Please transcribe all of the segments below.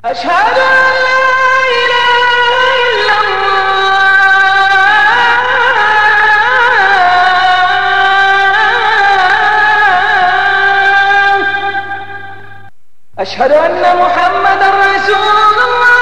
أشهد أن لا إله إلا الله أشهد أن محمدا رسول الله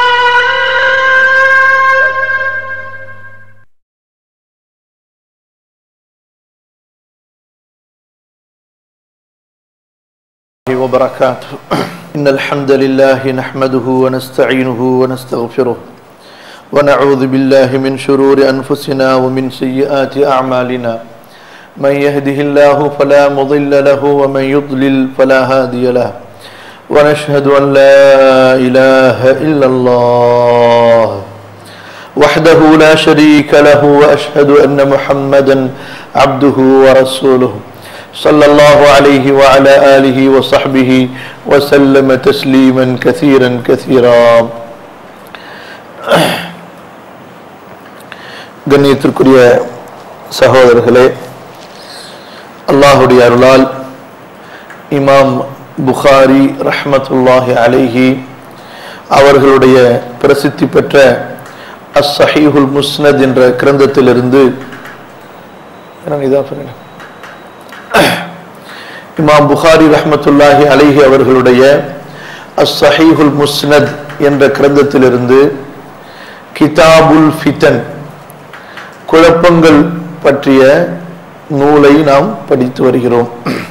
الله وبركاته إن الحمد لله نحمده ونستعينه ونستغفره ونعوذ بالله من شرور أنفسنا ومن سيئات أعمالنا من يهده الله فلا مضل له ومن يضلل فلا هادي له ونشهد أن لا إله إلا الله وحده لا شريك له واشهد ان محمدا عبده ورسوله صلى الله عليه وعلى اله وصحبه وسلم تسليما كثيرا كثيرا கண்ணியத்திற்குரிய சகோதரர்களே அல்லாஹுடைய அருளால் இமாம் புகாரி ரஹ்மத்துல்லாஹி அலைஹி அவர்களுடைய பிரசித்தி பெற்ற அஸ் சஹீஹுல் முஸ்னத் என்ற கிரந்தத்திலிருந்து என்ன இதா சொல்லுங்க? இமாம் புகாரி ரஹ்மத்துல்லாஹி அலைஹி அவர்களுடைய அஸ் சஹீஹுல் முஸ்னத் என்ற கிரந்தத்திலிருந்து கிதாபுல் ஃபிதன் குழப்பங்கள் பற்றிய நூலை நாம் படித்து வருகிறோம்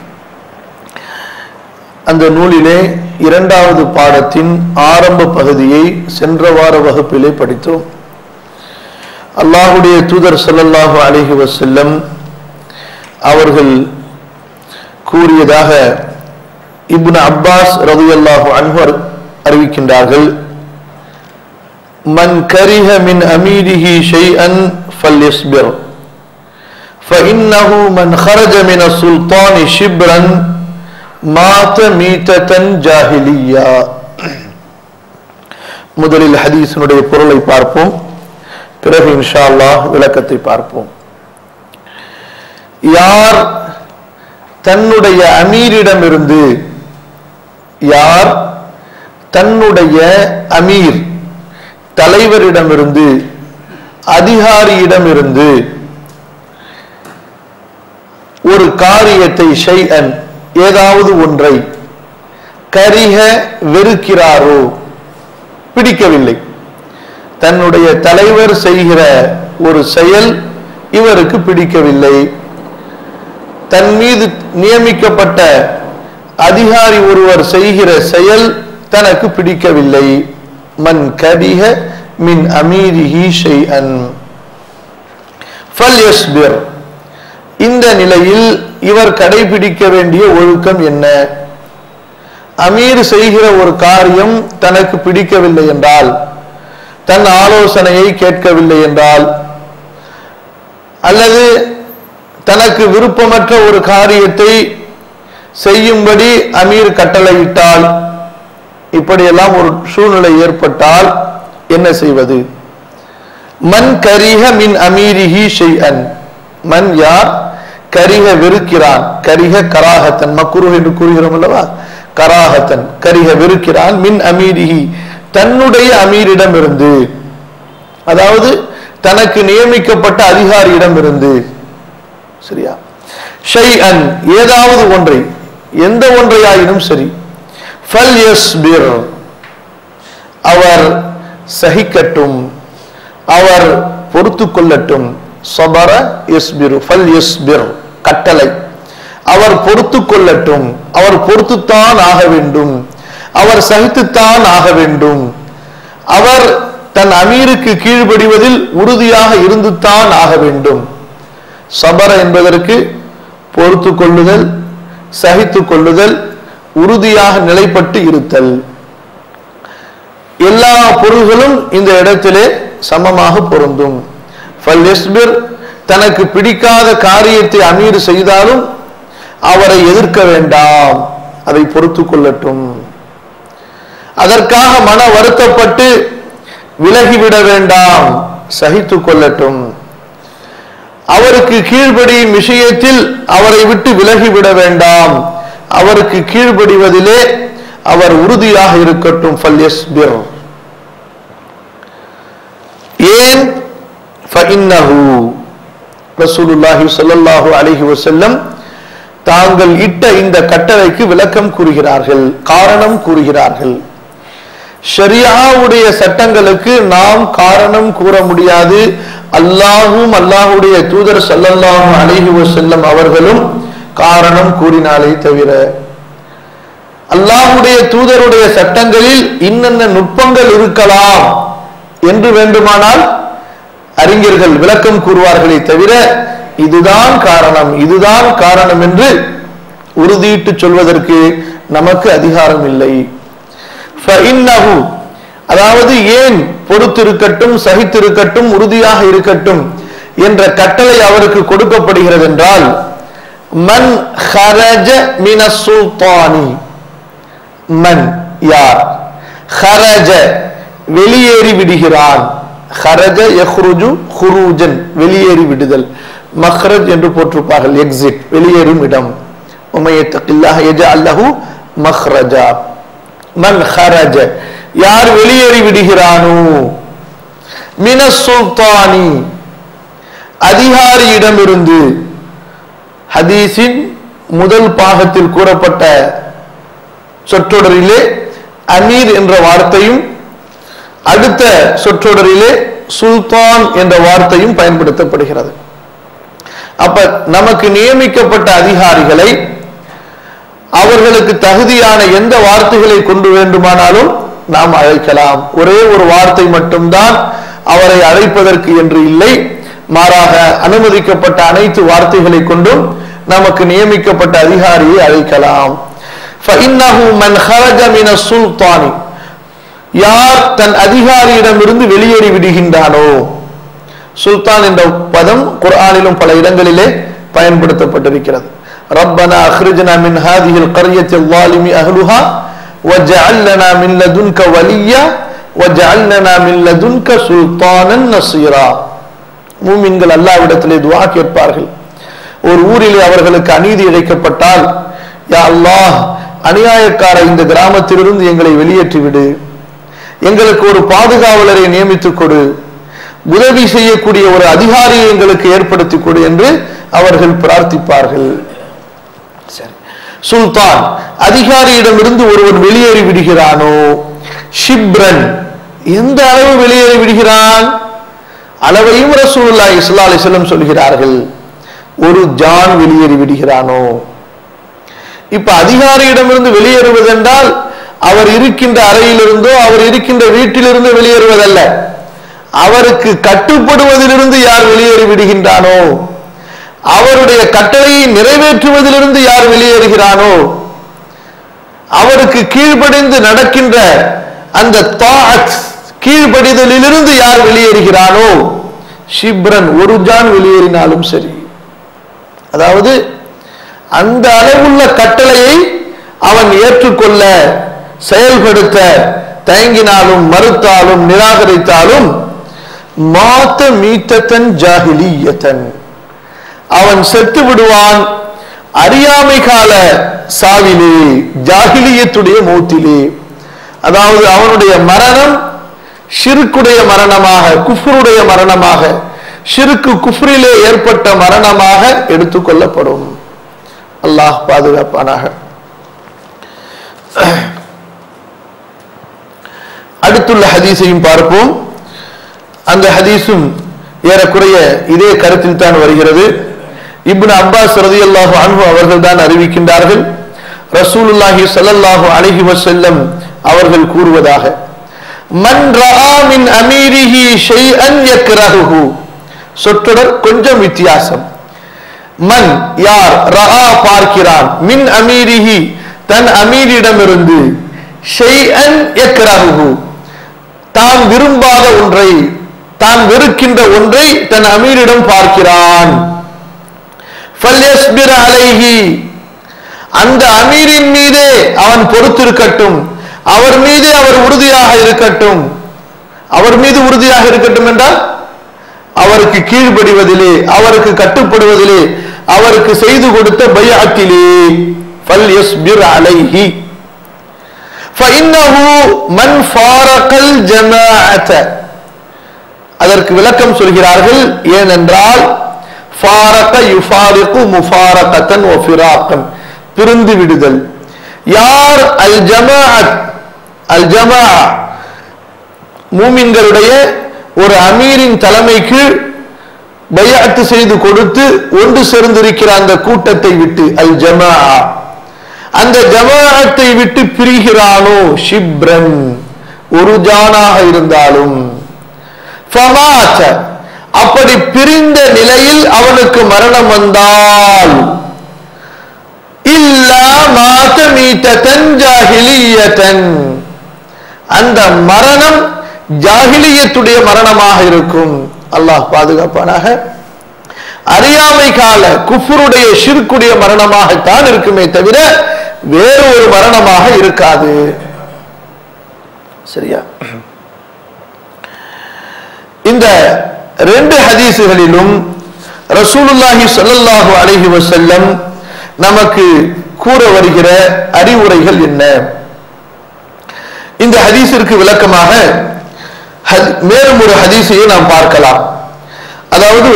அந்த நூலிலே இரண்டாவது பாடத்தின் ஆரம்ப பகுதியை சென்ற வார வகுப்பிலே படித்தோம் அல்லாஹுடைய தூதர் ஸல்லல்லாஹு அலைஹி வஸல்லம் அவர்கள் கூறியதாக இப்னு அப்பாஸ் ரலியல்லாஹு அன்ஹு அறி- அறிவிக்கின்றார்கள் மன் கரிஹ மின் அமீரிஹி ஷைஅன் ஃபல்யஸ்பிர் فإنه من خرج من السلطان شبرا مات ميتة جاهلية முதலில் ஹதீஸினுடைய பொருளை பார்ப்போம் பிறகு இன்ஷா அல்லாஹ் விளக்கத்தை பார்ப்போம் யார் தன்னுடைய அமீரிடமிருந்து யார் தன்னுடைய அமீர் தலைவரிடமிருந்து அதிகாரியிடமிருந்து ஒரு காரியத்தை ஷைஅன் ஏதாவது ஒன்றை கரிக வெறுக்கிறாரோ பிடிக்கவில்லை தன்னுடைய தலைவர் செய்கிற ஒரு செயல் இவருக்கு பிடிக்கவில்லை தன் மீது நியமிக்கப்பட்ட அதிகாரி ஒருவர் செய்கிற செயல் தனக்கு பிடிக்கவில்லை மன் கரிஹ மின் அமீரிஹி ஷைஅன் ஃபல்யஸ்பிர் இந்த நிலையில் இவர் கடைபிடிக்க வேண்டிய ஒழுக்கம் என்ன அமீர் செய்கிற ஒரு காரியம் தனக்கு பிடிக்கவில்லை என்றால் தன் ஆலோசனையை கேட்கவில்லை என்றால் அல்லது தனக்கு விருப்பமற்ற ஒரு காரியத்தை செய்யும்படி அமீர் கட்டளையிட்டால் இப்படியெல்லாம் ஒரு சூழ்நிலை ஏற்பட்டால் என்ன செய்வது மன் கரிஹ மின் அமீரிஹி ஷைஅன் மன் யார் கரிக வெறுக்கிறான் கரிக கராகத்தன் மக்குரு என்று கூறுகிறோம் அல்லவா கராகத்தன் கரிக வெறுக்கிறான் மின் அமீரிஹி தன்னுடைய அமீரிடமிருந்து அதாவது தனக்கு நியமிக்கப்பட்ட அதிகாரியிடமிருந்து சரியா ஷைஅன் ஏதாவது ஒன்றை எந்த ஒன்றையாயினும் சரி ஃபல் யஸ்பிர் அவர் சகிக்கட்டும் அவர் பொறுத்து கொள்ளட்டும் சபர யஸ்பிரு ஃபல் யஸ்பிர் கட்டளை அவர் பொறுத்து கொள்ளட்டும் அவர் பொறுத்துத்தான் ஆக வேண்டும் அவர் சகித்துத்தான் ஆக வேண்டும் அவர் தன் அமீருக்கு கீழ்ப்படிவதில் உறுதியாக இருந்துத்தான் ஆக வேண்டும் சபர என்பதற்கு பொறுத்து கொள்ளுதல் சகித்து கொள்ளுதல் உறுதியாக நிலைப்பட்டு இருத்தல் எல்லா பொருள்களும் இந்த இடத்திலே சமமாக பொருந்தும் ஃபல்யஸ்பிர் தனக்கு பிடிக்காத காரியத்தை அமீர் செய்தாலும் அவரை எதிர்க்க வேண்டாம் அதை பொறுத்து கொள்ளட்டும் அதற்காக மன வருத்தப்பட்டு விலகிவிட வேண்டாம் சகித்து கொள்ளட்டும் அவருக்கு கீழ்ப்படியும் விஷயத்தில் அவரை விட்டு விலகிவிட வேண்டாம் அவருக்கு கீழ்ப்படிவதிலே அவர் உறுதியாக இருக்கட்டும் ஃபல்யஸ்பிர் ஏன் ஃபஇன்னஹு ரசூலுல்லாஹி ஸல்லல்லாஹு அலைஹி வஸல்லம் தாங்கள் இட்ட இந்த கட்டளைக்கு விளக்கம் கூறுகிறார்கள் காரணம் கூறுகிறார்கள் ஷரியாவுடைய சட்டங்களுக்கு நாம் காரணம் கூற முடியாது அல்லாஹும் அல்லாஹுடைய தூதர் ஸல்லல்லாஹு அலைஹி வஸல்லம் அவர்களும் காரணம் கூறினாலே தவிர அல்லாஹுடைய தூதருடைய சட்டங்களில் இன்னென்ன நுட்பங்கள் இருக்கலாம் என்று வேண்டுமானால் அறிஞர்கள் விளக்கம் கூறுவார்களே தவிர இதுதான் காரணம் இதுதான் காரணம் என்று உறுதியிட்டு சொல்வதற்கு நமக்கு அதிகாரம் இல்லை فإنه அதாவது ஏன் பொறுத்திருக்கட்டும் சகித்திருக்கட்டும் உறுதியாக இருக்கட்டும் என்ற கட்டளை அவருக்கு கொடுக்கப்படுகிறது என்றால் மன் ஹரஜ மின சுல்தானி மன் யார் ஹரஜ வெளியேறி விடுகிறான் ஹரஜ யஹ்ருஜு ஹுரூஜன் வெளியேறி விடுதல் மஹ்ரஜ் என்று போட்டிருப்பார்கள் எக்ஸிட் வெளியேறும் இடம் உமையத்தகில்லாஹ் யஜஅல் லஹு மஹ்ரஜா மன் ஹரஜ யார் வெளியேறி விடுகிறானோ மின சுல்தானி அதிகாரியிடமிருந்து ஹதீஸின் முதல் பாகத்தில் கூறப்பட்ட சொற்றொடரிலே அமீர் என்ற வார்த்தையும் அடுத்த சொற்றொடரிலே சுல்தான் என்ற வார்த்தையும் பயன்படுத்தப்படுகிறது அப்ப நமக்கு நியமிக்கப்பட்ட அதிகாரிகளை அவர்களுக்கு தகுதியான எந்த வார்த்தைகளை கொண்டு வேண்டுமானாலும் நாம் அழைக்கலாம் ஒரே ஒரு வார்த்தை மட்டும்தான் அவரை அழைப்பதற்கு என்று இல்லை மாறாக அனுமதிக்கப்பட்ட அனைத்து வார்த்தைகளை கொண்டும் நமக்கு நியமிக்கப்பட்ட அதிகாரியை அழைக்கலாம் فإنه من خرج من السلطان யார் தன் அதிகாரியிடமிருந்து வெளியேறி விடுகின்றானோ சுல்தான் என்ற பதம் குர்ஆனிலும் பல இடங்களிலே பயன்படுத்தப்பட்டிருக்கிறது ربنا اخرجنا من هذه القرية الظالم أهلها واجعل لنا من لدنك وليا واجعل لنا من لدنك سلطانا نصيرا மூமின்கள் அல்லாவிடத்திலே துவா கேட்பார்கள் ஒரு ஊரிலே அவர்களுக்கு அநீதி இழைக்கப்பட்டால் யா அல்லாஹ் அநியாயக்கார இந்த கிராமத்திலிருந்து எங்களை வெளியேற்றி விடு எங்களுக்கு ஒரு பாதுகாவலரை நியமித்துக் கொடு உதவி செய்யக்கூடிய ஒரு அதிகாரியை எங்களுக்கு ஏற்படுத்திக் கொடு என்று அவர்கள் பிரார்த்திப்பார்கள் சரி சுல்தான் அதிகாரியிடமிருந்து ஒருவன் வெளியேறி விடுகிறானோ ஷிப்ரன் எந்த அளவு வெளியேறி விடுகிறான் அளவையும் ரசூலுல்லாஹி ஸல்லல்லாஹு அலைஹி வஸல்லம் சொல்கிறார்கள் ஒரு ஜான் வெளியேறி விடுகிறானோ இப்ப அதிகாரியிடமிருந்து வெளியேறுவதென்றால் அவர் இருக்கின்ற அறையிலிருந்தோ அவர் இருக்கின்ற வீட்டிலிருந்து வெளியேறுவதல்ல அவருக்கு கட்டுப்படுவதிலிருந்து யார் வெளியேறி விடுகின்றானோ அவருடைய கட்டளையை நிறைவேற்றுவதிலிருந்து யார் வெளியேறுகிறானோ அவருக்கு கீழ்ப்படிந்து நடக்கின்ற அந்த தாட் கீழ்ப்படிதலிலிருந்து யார் வெளியேறுகிறானோ ஷிப்ரன் ஒரு ஜான் வெளியேறினாலும் சரி அதாவது அந்த அளவுள்ள கட்டளையை அவன் ஏற்றுக்கொள்ள செயல்படுத்த தயங்கினாலும் மறுத்தாலும் நிராகரித்தாலும் மாத்த மீத்தத்தன் ஜாகிலியத்தன் அவன் செத்து விடுவான் அறியாமை கால சாவிலே ஜாகிலியத்துடைய மூத்திலே அதாவது அவனுடைய மரணம் ஷிருக்குடைய மரணமாக குஃப்ருடைய மரணமாக ஷிருக்கு குஃப்ரிலே ஏற்பட்ட மரணமாக எடுத்துக்கொள்ளப்படும் அல்லாஹ் பாதுகாப்பானாக அடுத்துள்ள ஹதீஸையும் பார்ப்போம் அந்த ஹதீஸும் ஏறக்குறைய இதே கருத்தில் தான் வருகிறது இப்னு அப்பாஸ் ரதியல்லாஹு அன்ஹு அவர்கள் தான் அறிவிக்கின்றார்கள் ரசூலுல்லாஹி ஸல்லல்லாஹு அலைஹி வஸல்லம் அவர்கள் கூறுவதாக மன் ரஆ மின் அமீரிஹி ஷைஅன் யக்ரஹுஹு சொற்றொடர் கொஞ்சம் வித்தியாசம் மன் யார் ரஆ பார்க்கிறான் மின் அமீரிஹி தன் அமீரிடமிருந்து ஷைஅன் யக்ரஹுஹு தான் விரும்பாத ஒன்றை தான் வெறுக்கின்ற ஒன்றை தன் அமீரிடம் பார்க்கிறான் ஃபல்யஸ்பிர் அலைஹி அந்த அமீரின் மீதே அவன் பொறுத்திருக்கட்டும் அவர் மீதே அவர் உறுதியாக இருக்கட்டும் அவர் மீது உறுதியாக இருக்கட்டும் என்றால் அவருக்கு கீழ்ப்படிவதிலே அவருக்கு கட்டுப்படுவதிலே அவருக்கு செய்து கொடுத்த பையாத்திலே ஃபல்யஸ்பிர் அலைஹி فإنه من فارق الجماعة அதற்கு விளக்கம் சொல்கிறார்கள் ஏனென்றால் ஃபாரக யுஃபாரிகு முஃபாரகத்தன் ஒ ஃபிராக்கன் பிரிந்து விடுதல் யார் அல் ஜமாஅத் அல் ஜமா மூமின்களுடைய ஒரு அமீரின் தலைமைக்கு பையாத்து செய்து கொடுத்து ஒன்று சேர்ந்திருக்கிற அந்த கூட்டத்தை விட்டு அல் ஜமா அந்த ஜமாஅத்தை விட்டு பிரிகிறானோ ஷிப்ரன் ஒரு ஜானாக இருந்தாலும் ஃபமாத்த அப்படி பிரிந்த நிலையில் அவனுக்கு மரணம் வந்தால் இல்லா மாத மீத்தன் ஜாஹிலியத்தன் அந்த மரணம் ஜாகிலியத்துடைய மரணமாக இருக்கும் அல்லாஹ் பாதுகாப்பானாக அறியாமை கால குஃபருடைய ஷிர்க்குடைய மரணமாகத்தான் இருக்குமே தவிர வேறு ஒரு மரணமாக இருக்காது சரியா இந்த ரெண்டு ஹதீசுகளிலும் ரசூலுல்லாஹி ஸல்லல்லாஹு அலைஹி வஸல்லம் நமக்கு கூற வருகிற அறிவுரைகள் என்ன இந்த ஹதீஸிற்கு விளக்கமாக ஹத்- மேலும் ஒரு ஹதீஸையை நாம் பார்க்கலாம் அதாவது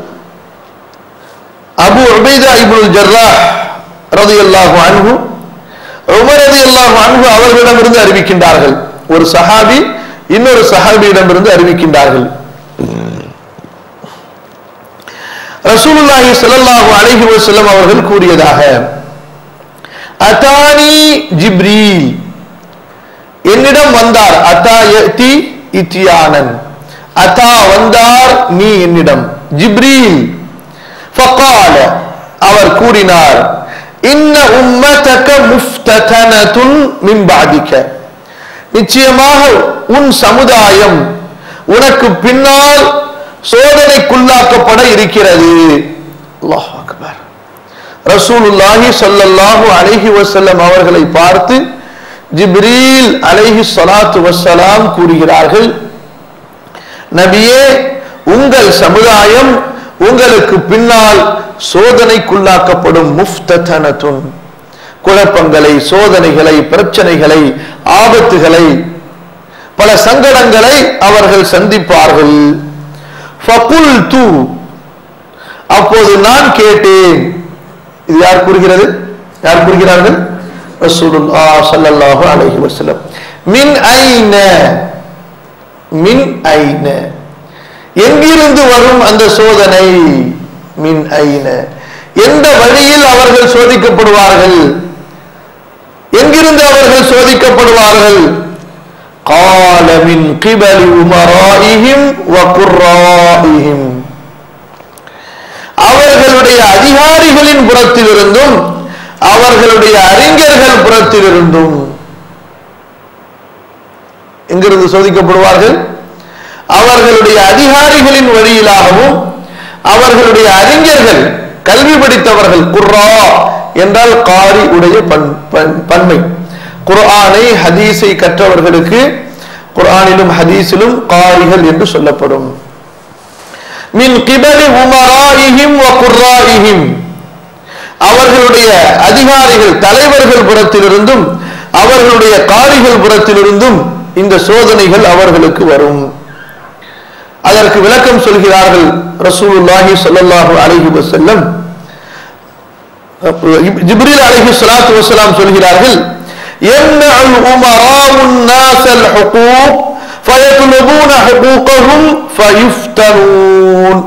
அபு உபைதா இப்னுல் ஜர்ராஹ் ரலியல்லாஹு அன்ஹு உமர் ரலியல்லாஹு அன்ஹு அவர்களிடமிருந்து அறிவிக்கின்றார்கள் ஒரு சஹாபி இன்னொரு சஹாபியிடமிருந்து அறிவிக்கின்றார்கள் ரசூலுல்லாஹி ஸல்லல்லாஹு அலைஹி வஸல்லம் அவர்கள் கூறியதாக அதானி ஜிப்ரீல் என்னிடம் வந்தார் அத்தா யதி இத்தியானன் அத்தா வந்தார் நீ என்னிடம் ஜிப்ரீல் ஃபகால அவர் கூறினார் இன்ன உம்மதக முஃப்ததனதுன் மின் பாதிக்க நிச்சயமாக உன் சமுதாயம் உனக்கு பின்னால் சோதனைக்குள்ளாக்கப்பட இருக்கிறது அல்லாஹ் அக்பர் ரசூலுல்லாஹி ஸல்லல்லாஹு அலைஹி வஸல்லம் அவர்களை பார்த்து ஜிப்ரீல் அலைஹி ஸலாத்து வஸ்ஸலாம் கூறுகிறார்கள் நபியே உங்கள் சமுதாயம் உங்களுக்கு பின்னால் சோதனைக்குள்ளாக்கப்படும் முஃப்தனத்துன் குழப்பங்களை சோதனைகளை பிரச்சனைகளை ஆபத்துகளை பல சங்கடங்களை அவர்கள் சந்திப்பார்கள் ஃபகுல்து அப்போது நான் கேட்டேன் இது யார் கூறுகிறது யார் கூறுகிறார்கள் ரசூலுல்லாஹ் ஸல்லல்லாஹு அலைஹி வஸல்லம் மின் ஐன மின் ஐன எங்கிருந்து வரும் அந்த சோதனை மின் ஐன எந்த வழியில் அவர்கள் சோதிக்கப்படுவார்கள் எங்கிருந்து அவர்கள் சோதிக்கப்படுவார்கள் قال من قبل أمرائهم وقرائهم அவர்களுடைய அதிகாரிகளின் புறத்திலிருந்தும் அவர்களுடைய அறிஞர்கள் புறத்திலிருந்தும் எங்கிருந்து சோதிக்கப்படுவார்கள் அவர்களுடைய அதிகாரிகளின் வழியிலாகவும் அவர்களுடைய அறிஞர்கள் கல்வி படித்தவர்கள் குர்ரா என்றால் காரி உடைய பண் பண்- பன்மை குர்ஆனை ஹதீஸை கற்றவர்களுக்கு குர்ஆனிலும் ஹதீஸிலும் காரிகள் என்று சொல்லப்படும் மின் கிபலி உமராயிஹிம் வ குர்ராயிஹிம் அவர்களுடைய அதிகாரிகள் தலைவர்கள் புறத்திலிருந்தும் அவர்களுடைய காரிகள் புறத்திலிருந்தும் இந்த சோதனைகள் அவர்களுக்கு வரும் அதற்கு விளக்கம் சொல்கிறார்கள் ரசூலுல்லாஹி ஸல்லல்லாஹு அலைஹி வஸல்லம் ஜிப்ரீல் அலைஹி ஸலாத்து வஸலாம் சொல்கிறார்கள் யம்னஉல் உமராஉன் நாஸல் ஹுகூக் فيطلبون حقوقهم فيفتنون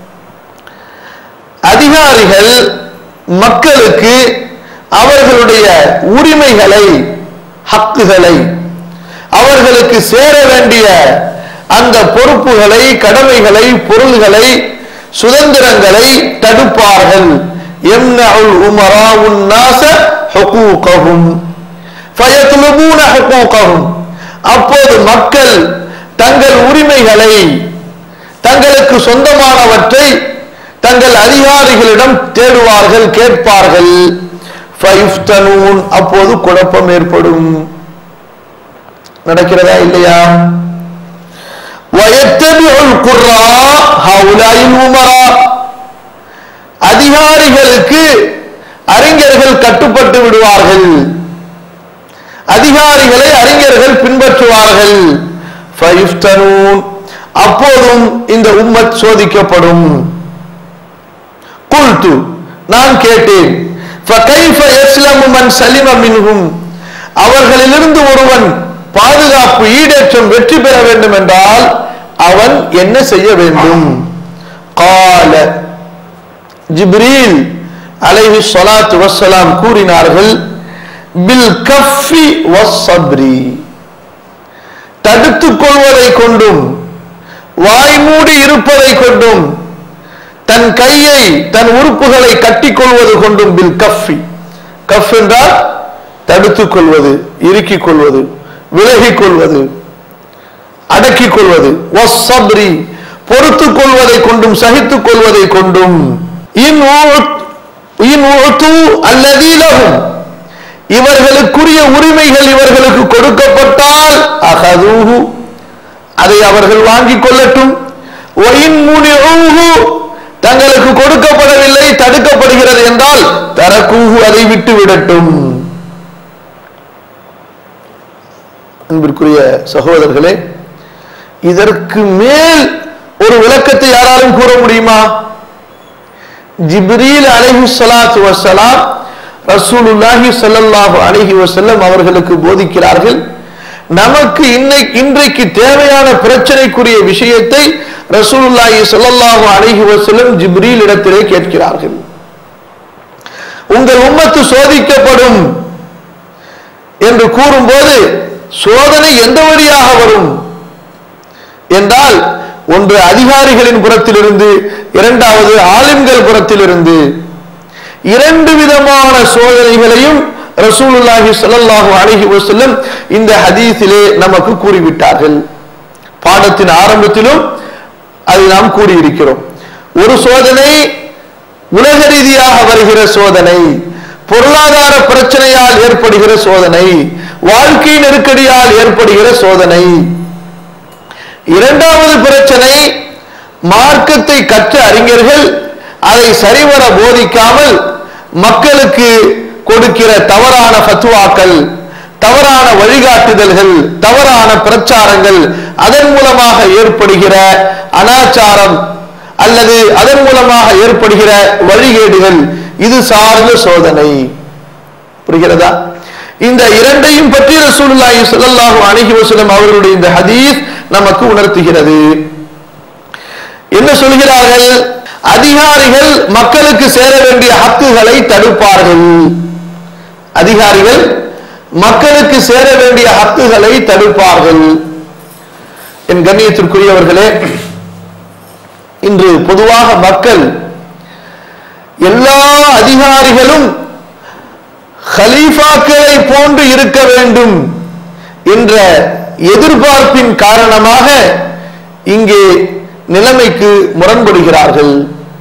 அதிகாரிகள் மக்களுக்கு அவர்களுடைய உரிமைகளை ஹக்குகளை அவர்களுக்கு சேர வேண்டிய அந்த பொறுப்புகளை கடமைகளை பொருள்களை சுதந்திரங்களை தடுப்பார்கள் எம்னஉல் உமராவுன் நாஸ ஹுகூகஹும் ஃபயத்லுபூன ஹுகூகஹும் அப்போது மக்கள் தங்கள் உரிமைகளை தங்களுக்கு சொந்தமானவற்றை தங்கள் அதிகாரிகளிடம் தேடுவார்கள் கேட்பார்கள் ஃபயுஃப்தனூன் அப்போது குழப்பம் ஏற்படும் நடக்கிறதா இல்லையா வயத்தபிஉல் குர்ரா ஹவுலாயில் உமரா அதிகாரிகளுக்கு அறிஞர்கள் கட்டுப்பட்டு விடுவார்கள் அதிகாரி அதிகாரிகளை அறிஞர்கள் பின்பற்றுவார்கள் ஃபயுஃப்தனூன். அப்போதும் இந்த உம்மத் சோதிக்கப்படும் குல்து நான் கேட்டேன் فَكَيْفَ يَسْلَمُ مَنْ سَلِمَ مِنْهُمْ அவர்களிலிருந்து ஒருவன் பாதுகாப்பு ஈடேற்றம் வெற்றி பெற வேண்டும் என்றால் அவன் என்ன செய்ய வேண்டும் قال ஜிப்ரீல் அலைஹி ஸலாத்து வஸ்ஸலாம் கூறினார்கள் பில் கஃபி வஸ்ஸப்ரி தடுத்துக் கொள்வதை கொண்டும் வாய்மூடி இருப்பதை கொண்டும் தன் கையை தன் உறுப்புகளை கட்டிக்கொள்வது கொண்டும் பில் கஃபி கஃப் என்றால் தடுத்துக் கொள்வது இறுக்கிக் கொள்வது விலகிக் கொள்வது அடக்கிக் கொள்வது வஸ்ஸப்ரி பொறுத்துக் கொள்வதை கொண்டும் சகித்துக் கொள்வதை கொண்டும் இன் ஊத்- இன் ஊத்து அல்லதீலகும் இவர்களுக்குரிய உரிமைகள் இவர்களுக்கு கொடுக்கப்பட்டால் அகதூஹு அதை அவர்கள் வாங்கிக் கொள்ளட்டும் ஒயின் முனிஊஹு தங்களுக்கு கொடுக்கப்படவில்லை தடுக்கப்படுகிறது என்றால் தரக்கூஹு அதை விட்டு விடட்டும் அன்பிற்குரிய சகோதரர்களே இதற்கு மேல் ஒரு விளக்கத்தை யாராலும் கூற முடியுமா ஜிப்ரீல் அலைஹி ஸலாத்து வஸ்ஸலாம் ரசூலுல்லாஹி ஸல்லல்லாஹு அலைஹி வஸல்லம் அவர்களுக்கு போதிக்கிறார்கள் நமக்கு இன்னைக்கு இன்றைக்கு தேவையான பிரச்சனைக்குரிய விஷயத்தை ரசூலுல்லாஹி ஸல்லல்லாஹு அலைஹி வஸல்லம் ஜிப்ரீல் இடத்திலே கேட்கிறார்கள் உங்கள் உம்மத்து சோதிக்கப்படும் என்று கூறும்போது சோதனை எந்த வழியாக வரும் என்றால் ஒன்று அதிகாரிகளின் புறத்திலிருந்து இரண்டாவது ஆலிம்கள் புறத்திலிருந்து இரண்டு விதமான சோதனைகளையும் ரசூலுல்லாஹி ஸல்லல்லாஹு அலைஹி வஸல்லம் இந்த ஹதீஸிலே நமக்கு கூறிவிட்டார்கள் பாடத்தின் ஆரம்பத்திலும் அதை நாம் கூறியிருக்கிறோம் ஒரு சோதனை உலக ரீதியாக வருகிற சோதனை பொருளாதார பிரச்சனையால் ஏற்படுகிற சோதனை வாழ்க்கை நெருக்கடியால் ஏற்படுகிற சோதனை இரண்டாவது பிரச்சனை மார்க்கத்தை கற்ற அறிஞர்கள் அதை சரிவர போதிக்காமல் மக்களுக்கு கொடுக்கிற தவறான ஃபத்வாக்கள் தவறான வழிகாட்டுதல்கள் தவறான பிரச்சாரங்கள் அதன் மூலமாக ஏற்படுகிற அனாச்சாரம் அல்லது அதன் மூலமாக ஏற்படுகிற வழிகேடுகள் இது சார்ந்த சோதனை புரிகிறதா இந்த இரண்டையும் பற்றி ரசூலுல்லாஹி ஸல்லல்லாஹு அலைஹி வஸல்லம் அவர்களுடைய இந்த ஹதீஸ் நமக்கு உணர்த்துகிறது என்ன சொல்கிறார்கள் அதிகாரிகள் மக்களுக்கு சேர வேண்டிய ஹக்குகளை தடுப்பார்கள் அதிகாரிகள் மக்களுக்கு சேர வேண்டிய ஹக்குகளை தடுப்பார்கள் என் கண்ணியத்திற்குரியவர்களே இன்று பொதுவாக மக்கள் எல்லா அதிகாரிகளும் ஹலீஃபாக்களை போன்று இருக்க வேண்டும் என்ற எதிர்பார்ப்பின் காரணமாக இங்கே நிலைமைக்கு முரண்படுகிறார்கள்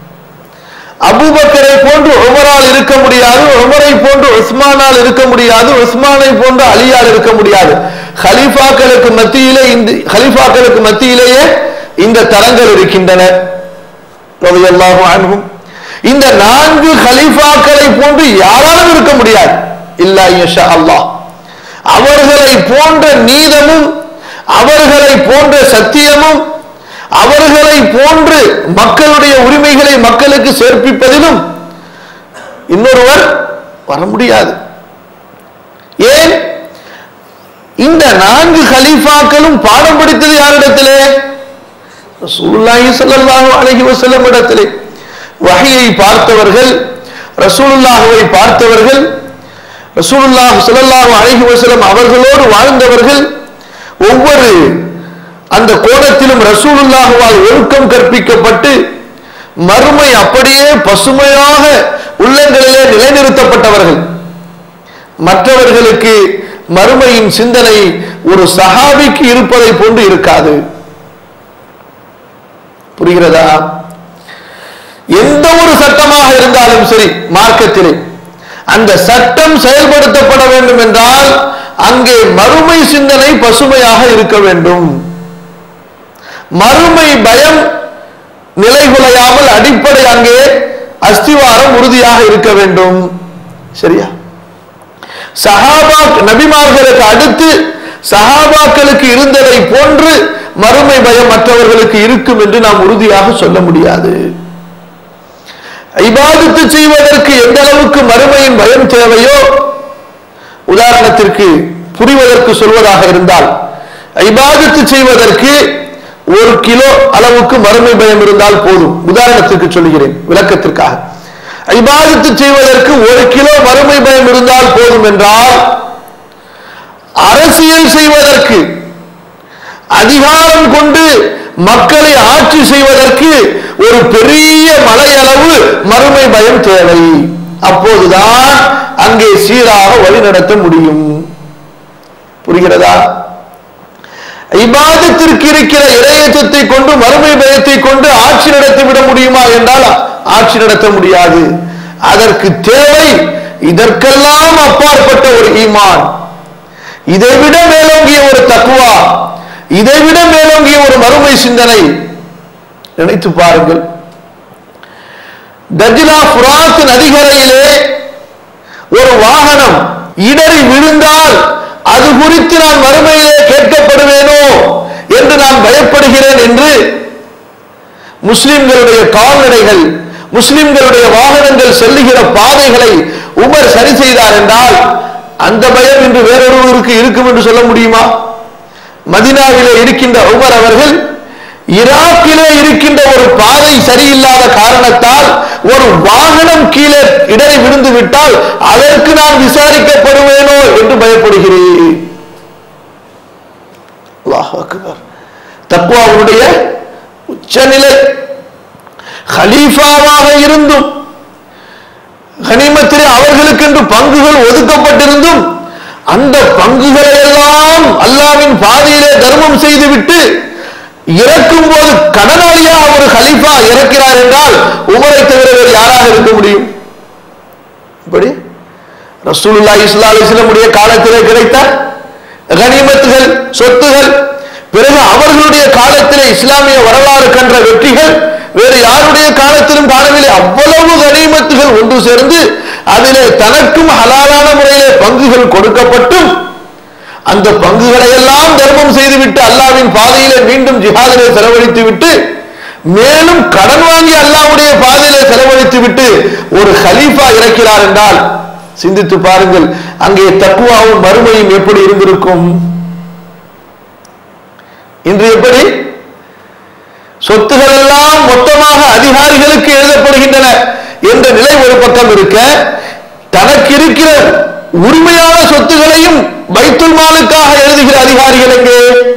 அபூபக்கரை போன்று உமரால் இருக்க முடியாது உமரை போன்று உஸ்மானால் இருக்க முடியாது உஸ்மானை போன்று அலியால் இருக்க முடியாது ஹலீஃபாக்களுக்கு மத்தியிலே இந்த ஹலீஃபாக்களுக்கு மத்தியிலேயே இந்த தரங்கள் இருக்கின்றன ரலியல்லாஹு அன்ஹும் இந்த நான்கு ஹலீஃபாக்களை போன்று யாராலும் இருக்க முடியாது இல்லா இன்ஷா அல்லாஹ் அவர்களை போன்ற நீதமும் அவர்களை போன்ற சத்தியமும் அவர்களை போன்று மக்களுடைய உரிமைகளை மக்களுக்கு சேர்ப்பிப்பதிலும் இன்னொருவர் வர முடியாது ஏன் இந்த நான்கு கலீஃபாக்களும் பாடம் படித்தது யாரிடத்திலே ரசூலுல்லாஹி ஸல்லல்லாஹு அலைஹி வஸல்லம் இடத்திலே வஹியை பார்த்தவர்கள் ரசூலுல்லாஹுவை பார்த்தவர்கள் ரசூலுல்லாஹ் ஸல்லல்லாஹு அலைஹி வஸல்லம் அவர்களோடு வாழ்ந்தவர்கள் ஒவ்வொரு அந்த கோணத்திலும் ரசூலுல்லாஹுவால் ஒழுக்கம் கற்பிக்கப்பட்டு மறுமை அப்படியே பசுமையாக உள்ளங்களிலே நிலைநிறுத்தப்பட்டவர்கள் மற்றவர்களுக்கு மறுமையின் சிந்தனை ஒரு சஹாபிக்கு இருப்பதை போன்று இருக்காது புரிகிறதா எந்த ஒரு சட்டமாக இருந்தாலும் சரி மார்க்கத்திலே அந்த சட்டம் செயல்படுத்தப்பட வேண்டும் என்றால் அங்கே மறுமை சிந்தனை பசுமையாக இருக்க வேண்டும் மறுமை பயம் நிலைகுலையாமல் அடிப்படை அங்கே அஸ்திவாரம் உறுதியாக இருக்க வேண்டும் சரியா சஹாபா நபிமார்களுக்கு அடுத்து சஹாபாக்களுக்கு இருந்ததை போன்று மறுமை பயம் மற்றவர்களுக்கு இருக்கும் என்று நாம் உறுதியாக சொல்ல முடியாது இபாதத்து செய்வதற்கு எந்த அளவுக்கு மறுமையின் பயம் தேவையோ உதாரணத்திற்கு புரிவதற்கு சொல்வதாக இருந்தால் இபாதத்து செய்வதற்கு ஒரு கிலோ அளவுக்கு மறுமை பயம் இருந்தால் போதும் உதாரணத்திற்கு சொல்கிறேன் விளக்கத்திற்காக இபாதத்து செய்வதற்கு ஒரு கிலோ மறுமை பயம் இருந்தால் போதும் என்றால் அரசியல் செய்வதற்கு அதிகாரம் கொண்டு மக்களை ஆட்சி செய்வதற்கு ஒரு பெரிய மலையளவு மறுமை பயம் தேவை அப்போதுதான் அங்கே சீராக வழிநடத்த முடியும் புரிகிறதா இபாதத்திற்கு இருக்கிற இரையச்சத்தை கொண்டு மறுமை பயத்தை கொண்டு ஆட்சி நடத்திவிட முடியுமா என்றால் ஆட்சி நடத்த முடியாது அதற்கு தேவை இதற்கெல்லாம் அப்பாற்பட்ட ஒரு ஈமான் இதைவிட மேலோங்கிய ஒரு தக்குவா இதைவிட மேலோங்கிய ஒரு மறுமை சிந்தனை நினைத்து பாருங்கள் தஜ்லா புராத் நதிகரையிலே ஒரு வாகனம் இடறி விழுந்தால் அது குறித்து நான் மறுமையிலே கேட்கப்படுவேனோ என்று நான் பயப்படுகிறேன் என்று முஸ்லிம்களுடைய கால்நடைகள் முஸ்லிம்களுடைய வாகனங்கள் செல்லுகிற பாதைகளை உமர் சரி செய்தார் என்றால் அந்த பயம் இன்று வேறொருவருக்கு இருக்கும் என்று சொல்ல முடியுமா மதினாவிலே இருக்கின்ற உமர் அவர்கள் ஈராக்கிலே இருக்கின்ற ஒரு பாதை சரியில்லாத காரணத்தால் ஒரு வாகனம் கீழே இடரை விழுந்து விட்டால் அதற்கு நான் விசாரிக்கப்படுவேனோ என்று பயப்படுகிறேன் அல்லாஹ் அக்பர் தக்குவாவுடைய உச்சநிலை ஹலீஃபாவாக இருந்தும் கனிமத்திலே அவர்களுக்கென்று பங்குகள் ஒதுக்கப்பட்டிருந்தும் அந்த பங்குகளை எல்லாம் அல்லாவின் பாதையிலே தர்மம் செய்துவிட்டு இறக்கும் போது கடனாளியாக ஒரு ஹலீஃபா இறக்கிறார் என்றால் உமரை தவிர வேறு யாராக இருக்க முடியும் இப்படி ரசூலுல்லா இஸ்லா அலிஸ்லமுடைய காலத்திலே கிடைத்த கனிமத்துகள் சொத்துகள் பிறகு அவர்களுடைய காலத்திலே இஸ்லாமிய வரலாறு கன்ற வெற்றிகள் வேறு யாருடைய காலத்திலும் காணவில்லை அவ்வளவு கனிமத்துகள் ஒன்று சேர்ந்து அதிலே தனக்கும் ஹலாலான முறையிலே பங்குகள் கொடுக்கப்பட்டும் அந்த பங்குகளை எல்லாம் தர்மம் செய்துவிட்டு அல்லாவின் பாதையிலே மீண்டும் ஜிஹாதிலே செலவழித்து விட்டு மேலும் கடன் வாங்கி அல்லாவுடைய பாதையிலே செலவழித்து விட்டு ஒரு ஹலீஃபா இறக்கிறார் என்றால் சிந்தித்து பாருங்கள் அங்கே தக்குவாவும் மறுமையும் எப்படி இருந்திருக்கும் இன்று எப்படி சொத்துகள் எல்லாம் மொத்தமாக அதிகாரிகளுக்கு எழுதப்படுகின்றன என்ற நிலை ஒரு பக்கம் இருக்க தனக்கு இருக்கிற உரிமையான சொத்துகளையும் பைத்துல் மாலுக்காக எழுதுகிற அதிகாரிகள் எங்கே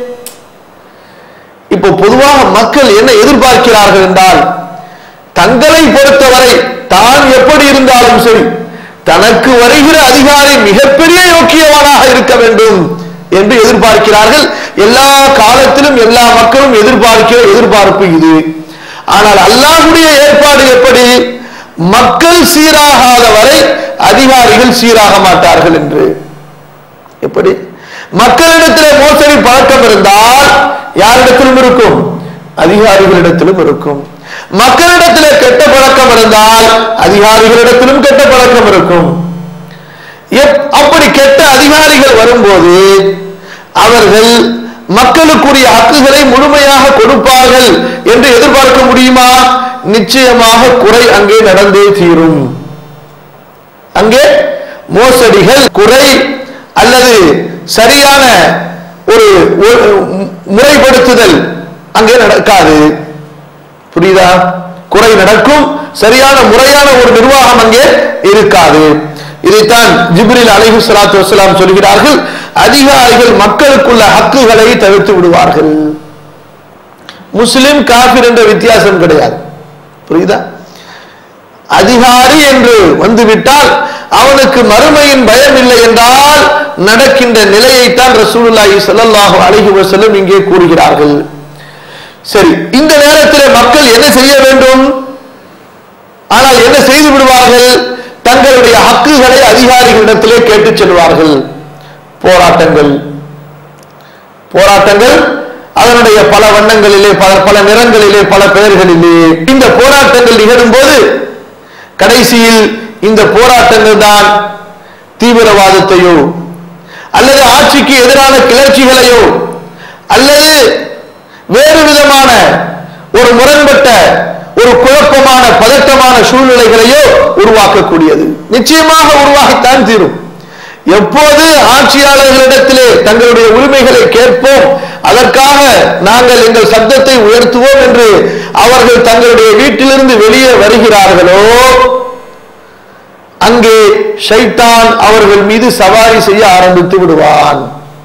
இப்போ பொதுவாக மக்கள் என்ன எதிர்பார்க்கிறார்கள் என்றால் தங்களை பொறுத்தவரை தான் எப்படி இருந்தாலும் சரி தனக்கு வருகிற அதிகாரி மிகப்பெரிய யோக்கியவானாக இருக்க வேண்டும் என்று எதிர்பார்க்கிறார்கள் எல்லா காலத்திலும் எல்லா மக்களும் எதிர்பார்க்கிற எதிர்பார்ப்பு இது ஆனால் அல்லாஹுடைய ஏற்பாடு எப்படி மக்கள் சீராகாத வரை அதிகாரிகள் சீராக மாட்டார்கள் என்று எப்படி மக்களிடத்தில் மோசடி பழக்கம் இருந்தால் யாரிடத்திலும் இருக்கும் அதிகாரிகளிடத்திலும் இருக்கும் மக்களிடத்தில் கெட்ட பழக்கம் இருந்தால் அதிகாரிகளிடத்திலும் கெட்ட பழக்கம் இருக்கும் எப்- அப்படி கெட்ட அதிகாரிகள் வரும்போது அவர்கள் மக்களுக்குரிய ஹக்குகளை முழுமையாக கொடுப்பார்கள் என்று எதிர்பார்க்க முடியுமா நிச்சயமாக குறை அங்கே நடந்தே தீரும் அங்கே மோசடிகள் குறை அல்லது சரியான ஒரு ஒரு முறைப்படுத்துதல் அங்கே நடக்காது புரியுதா குறை நடக்கும் சரியான முறையான ஒரு நிர்வாகம் அங்கே இருக்காது இதைத்தான் ஜிப்ரில் அலைஹி ஸலாத்து வஸலாம் சொல்கிறார்கள் அதிகாரிகள் மக்களுக்குள்ள ஹக்குகளை தவிர்த்து விடுவார்கள் முஸ்லிம் காபிர் என்ற வித்தியாசம் கிடையாது புரியுதா அதிகாரி என்று வந்துவிட்டால் அவனுக்கு மறுமையின் பயம் இல்லை என்றால் நடக்கின்ற நிலையைத்தான் ரசூலுல்லாஹி ஸல்லல்லாஹு அலைஹி வஸல்லம் இங்கே கூறுகிறார்கள் சரி இந்த நேரத்தில் மக்கள் என்ன செய்ய வேண்டும் ஆனால் என்ன செய்து விடுவார்கள் தங்களுடைய ஹக்குகளை அதிகாரிகளிடத்திலே கேட்டுச் செல்வார்கள் போராட்டங்கள் போராட்டங்கள் அதனுடைய பல வண்ணங்களிலே பல பல நிறங்களிலே பல பெயர்களிலே இந்த போராட்டங்கள் நிகழும் போது கடைசியில் இந்த போராட்டங்கள் தான் தீவிரவாதத்தையோ அல்லது ஆட்சிக்கு எதிரான கிளர்ச்சிகளையோ அல்லது வேறு விதமான ஒரு முரண்பட்ட ஒரு குழப்பமான பதட்டமான சூழ்நிலைகளையோ உருவாக்கக்கூடியது நிச்சயமாக உருவாகித்தான் தீரும் எப்போது ஆட்சியாளர்களிடத்திலே தங்களுடைய உரிமைகளை கேட்போம் அதற்காக நாங்கள் எங்கள் சப்தத்தை உயர்த்துவோம் என்று அவர்கள் தங்களுடைய வீட்டிலிருந்து வெளியே வருகிறார்களோ அங்கே ஷைத்தான் அவர்கள் மீது சவாரி செய்ய ஆரம்பித்து விடுவான்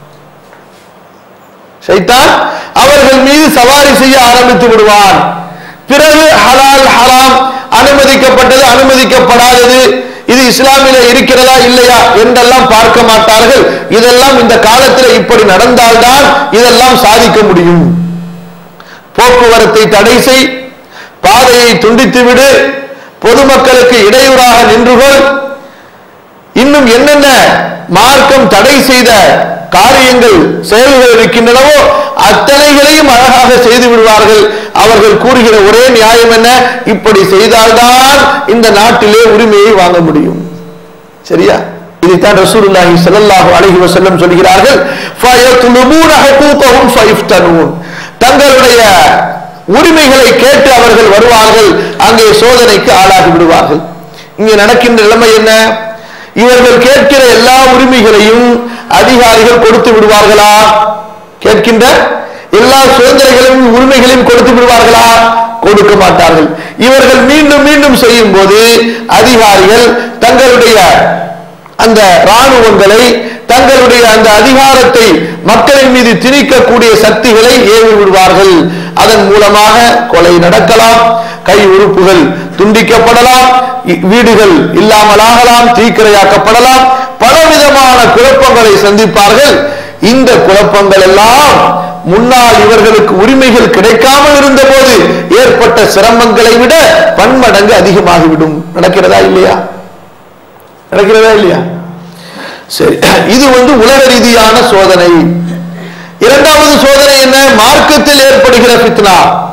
ஷைத்தான் அவர்கள் மீது சவாரி செய்ய ஆரம்பித்து விடுவான் பிறகு ஹலால் ஹராம் அனுமதிக்கப்பட்டது அனுமதிக்கப்படாதது இது இஸ்லாமிலே இருக்கிறதா இல்லையா என்றெல்லாம் பார்க்க மாட்டார்கள் இதெல்லாம் இந்த காலத்தில் இப்படி நடந்தால்தான் இதெல்லாம் சாதிக்க முடியும் போக்குவரத்தை தடை செய் பாதையை துண்டித்து விடு பொதுமக்களுக்கு இடையூறாக நின்றுகொள் இன்னும் என்னென்ன மார்க்கம் தடை செய்த காரியங்கள் செயல்கள் இருக்கின்றனவோ அத்தனைகளையும் அழகாக செய்து விடுவார்கள் அவர்கள் கூறுகிற ஒரே நியாயம் என்ன இப்படி செய்தால்தான் இந்த நாட்டிலே உரிமையை வாங்க முடியும் சரியா இதைத்தான் ரசூலுல்லாஹி ஸல்லல்லாஹு அலைஹி வஸல்லம் சொல்கிறார்கள் ஃபயத்லுபூன ஹுகூகஹும் ஃபயஃப்தனூன் தங்களுடைய உரிமைகளை கேட்டு அவர்கள் வருவார்கள் அங்கே சோதனைக்கு ஆளாகி விடுவார்கள் இங்கே நடக்கின்ற நிலைமை என்ன இவர்கள் கேட்கிற எல்லா உரிமைகளையும் அதிகாரிகள் கொடுத்து விடுவார்களா கேட்கின்ற எல்லா சுதந்திரங்களையும் உரிமைகளையும் கொடுத்து விடுவார்களா கொடுக்க மாட்டார்கள் இவர்கள் மீண்டும் மீண்டும் செய்யும் போது அதிகாரிகள் தங்களுடைய அந்த ராணுவங்களை தங்களுடைய அந்த அதிகாரத்தை மக்களின் மீது திணிக்கக்கூடிய சக்திகளை ஏவி விடுவார்கள் அதன் மூலமாக கொலை நடக்கலாம் கை உறுப்புகள் துண்டிக்கப்படலாம் இ- வீடுகள் இல்லாமலாகலாம் தீக்கிரையாக்கப்படலாம் பலவிதமான குழப்பங்களை சந்திப்பார்கள் இந்த குழப்பங்கள் எல்லாம் முன்னால் இவர்களுக்கு உரிமைகள் கிடைக்காமல் இருந்தபோது ஏற்பட்ட சிரமங்களை விட பன்மடங்கு அதிகமாகிவிடும் நடக்கிறதா இல்லையா நடக்கிறதா இல்லையா சரி இது வந்து உலக ரீதியான சோதனை இரண்டாவது சோதனை என்ன மார்க்கத்தில் ஏற்படுகிற ஃபித்னா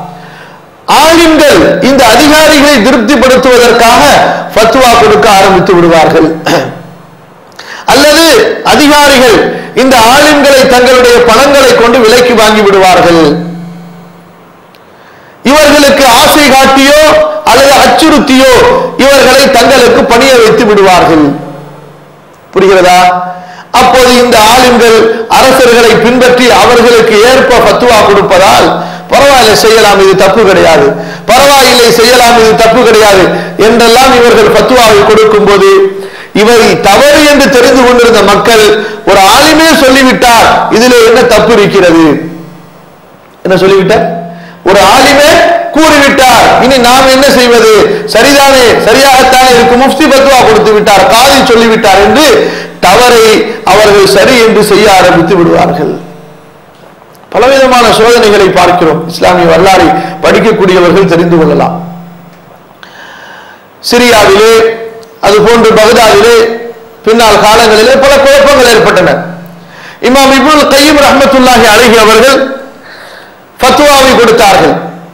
ஆலிம்கள் இந்த அதிகாரிகளை திருப்திப்படுத்துவதற்காக ஃபத்வா கொடுக்க ஆரம்பித்து விடுவார்கள் அல்லது அதிகாரிகள் இந்த ஆலிம்களை தங்களுடைய பணங்களை கொண்டு விலைக்கு வாங்கி விடுவார்கள் இவர்களுக்கு ஆசை காட்டியோ அல்லது அச்சுறுத்தியோ இவர்களை தங்களுக்கு பணிய வைத்து விடுவார்கள் புரிகிறதா அப்போது இந்த ஆலிம்கள் அரசர்களை பின்பற்றி அவர்களுக்கு ஏற்ப ஃபத்துவா கொடுப்பதால் பரவாயில்லை செய்யலாம் இது தப்பு கிடையாது பரவாயில்லை செய்யலாம் இது தப்பு கிடையாது என்றெல்லாம் இவர்கள் ஃபத்துவாவை கொடுக்கும் போது இவை தவறு என்று தெரிந்து கொண்டிருந்த மக்கள் ஒரு ஆலிமே சொல்லிவிட்டார் இதிலே என்ன தப்பு இருக்கிறது என்ன சொல்லிவிட்டார் ஒரு ஆலிமே கூறிவிட்டார் இனி நாம் என்ன செய்வது சரிதானே சரியாகத்தானே இருக்கு முஃப்தி பத்வா கொடுத்து விட்டார் காதி சொல்லிவிட்டார் என்று தவறை அவர்கள் சரி என்று செய்ய ஆரம்பித்து விடுவார்கள் பலவிதமான சோதனைகளை பார்க்கிறோம் இஸ்லாமிய வரலாறை படிக்கக்கூடியவர்கள் தெரிந்து கொள்ளலாம் சிரியாவிலே அதுபோன்று பகதாதிலே பின்னால் காலங்களிலே பல குழப்பங்கள் ஏற்பட்டன இமாம் இப்னுல் கையம் ரஹ்மத்துல்லாஹி அலைஹி அவர்கள் ஃபத்வாவை கொடுத்தார்கள்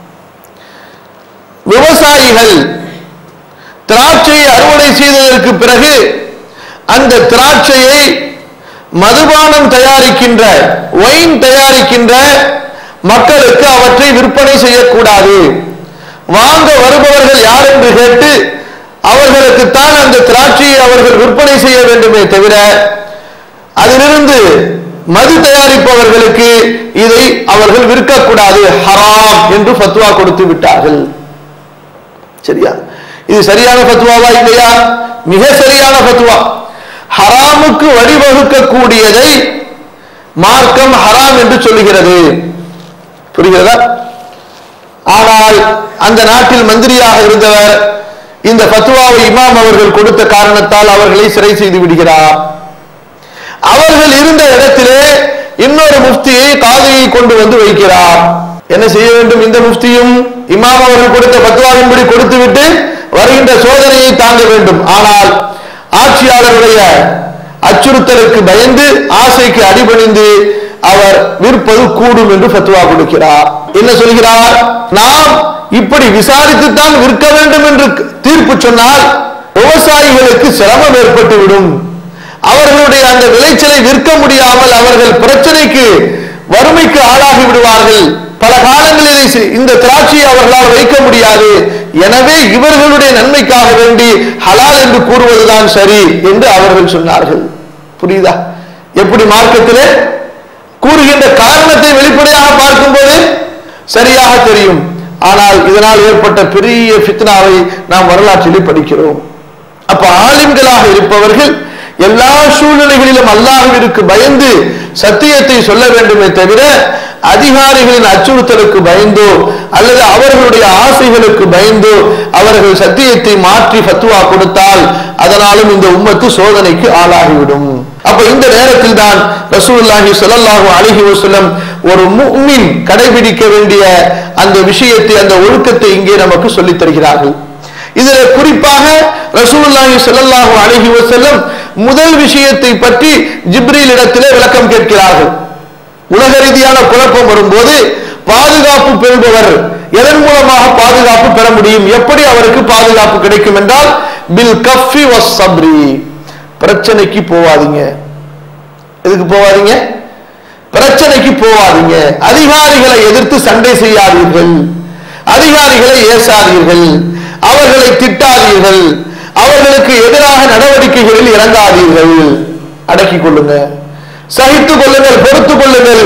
விவசாயிகள் திராட்சையை அறுவடை செய்ததற்கு பிறகு அந்த திராட்சையை மதுபானம் தயாரிக்கின்ற ஒயின் தயாரிக்கின்ற மக்களுக்கு அவற்றை விற்பனை செய்யக்கூடாது வாங்க வருபவர்கள் யார் என்று கேட்டு அவர்களுக்குத்தான் அந்த திராட்சையை அவர்கள் விற்பனை செய்ய வேண்டுமே தவிர அதிலிருந்து மது தயாரிப்பவர்களுக்கு இதை அவர்கள் விற்கக்கூடாது ஹராம் என்று ஃபத்வா கொடுத்து விட்டார்கள் சரியா இது சரியான ஃபத்வாவா இல்லையா மிக சரியான ஃபத்வா ஹராமுக்கு வழிவகுக்கக்கூடியதை மார்க்கம் ஹராம் என்று சொல்லுகிறது புரிகிறதா ஆனால் அந்த நாட்டில் மந்திரியாக இருந்தவர் இந்த ஃபத்வாவை இமாம் அவர்கள் கொடுத்த காரணத்தால் அவர்களை சிறை செய்து விடுகிறார் அவர்கள் இருந்த இடத்திலே இன்னொரு முஃப்தியை காதியை கொண்டு வந்து வைக்கிறார் என்ன செய்ய வேண்டும் இந்த முஃப்தியும் இமாம் அவர்கள் கொடுத்த பத்வாவின்படி கொடுத்துவிட்டு வருகின்ற சோதனையை தாங்க வேண்டும் ஆனால் ஆட்சியாளருடைய அச்சுறுத்தலுக்கு பயந்து ஆசைக்கு அடிபணிந்து அவர் விற்பது கூடும் என்று ஃபத்வா கொடுக்கிறார் என்ன சொல்கிறார் நாம் இப்படி விசாரித்துத்தான் விற்க வேண்டும் என்று தீர்ப்பு சொன்னால் விவசாயிகளுக்கு சிரமம் ஏற்பட்டுவிடும் அவர்களுடைய அந்த விளைச்சலை விற்க முடியாமல் அவர்கள் பிரச்சனைக்கு வறுமைக்கு ஆளாகி விடுவார்கள் பல காலங்களில் இதை செ- இந்த திராட்சையை அவர்களால் வைக்க முடியாது எனவே இவர்களுடைய நன்மைக்காக வேண்டி ஹலால் என்று கூறுவதுதான் சரி என்று அவர்கள் சொன்னார்கள் புரியுதா எப்படி மார்க்கத்திலே கூறுகின்ற காரணத்தை வெளிப்படையாக பார்க்கும்போது சரியாக தெரியும் ஆனால் இதனால் ஏற்பட்ட பெரிய ஃபித்னாவை நாம் வரலாற்றிலே படிக்கிறோம் அப்ப ஆலிம்களாக இருப்பவர்கள் எல்லா சூழ்நிலைகளிலும் அல்லாஹ்விற்கு பயந்து சத்தியத்தை சொல்ல வேண்டுமே தவிர அதிகாரிகளின் அச்சுறுத்தலுக்கு பயந்தோ அல்லது அவர்களுடைய ஆசைகளுக்கு பயந்தோ அவர்கள் சத்தியத்தை மாற்றி ஃபத்வா கொடுத்தால் அதனாலும் இந்த உம்மத்து சோதனைக்கு ஆளாகிவிடும் அப்ப இந்த நேரத்தில் தான் ரசூலுல்லாஹி ஸல்லல்லாஹு அலைஹி வஸல்லம் ஒரு முஃமின் கடைபிடிக்க வேண்டிய அந்த விஷயத்தை அந்த ஒழுக்கத்தை இங்கே நமக்கு சொல்லித் தருகிறார்கள் இதுல குறிப்பாக ரசூலுல்லாஹி ஸல்லல்லாஹு அலைஹி வஸல்லம் முதல் விஷயத்தை பற்றி ஜிப்ரீல் இடத்திலே விளக்கம் கேட்கிறார்கள் உலக ரீதியான குழப்பம் வரும்போது பாதுகாப்பு பெறுபவர் எதன் மூலமாக பாதுகாப்பு பெற முடியும் எப்படி அவருக்கு பாதுகாப்பு கிடைக்கும் என்றால் பில் கஃபி வஸ் சப்ரி பிரச்சனைக்கு போவாதீங்க எதுக்கு போவாதீங்க பிரச்சனைக்கு போவாதீங்க அதிகாரிகளை எதிர்த்து சண்டை செய்யாதீர்கள் அதிகாரிகளை ஏசாதீர்கள் அவர்களை திட்டாதீர்கள் அவர்களுக்கு எதிராக நடவடிக்கைகளில் இறங்காதீர்கள் அடக்கிக் கொள்ளுங்க சகித்துக் கொள்ளுங்கள் பொறுத்துக் கொள்ளுங்கள்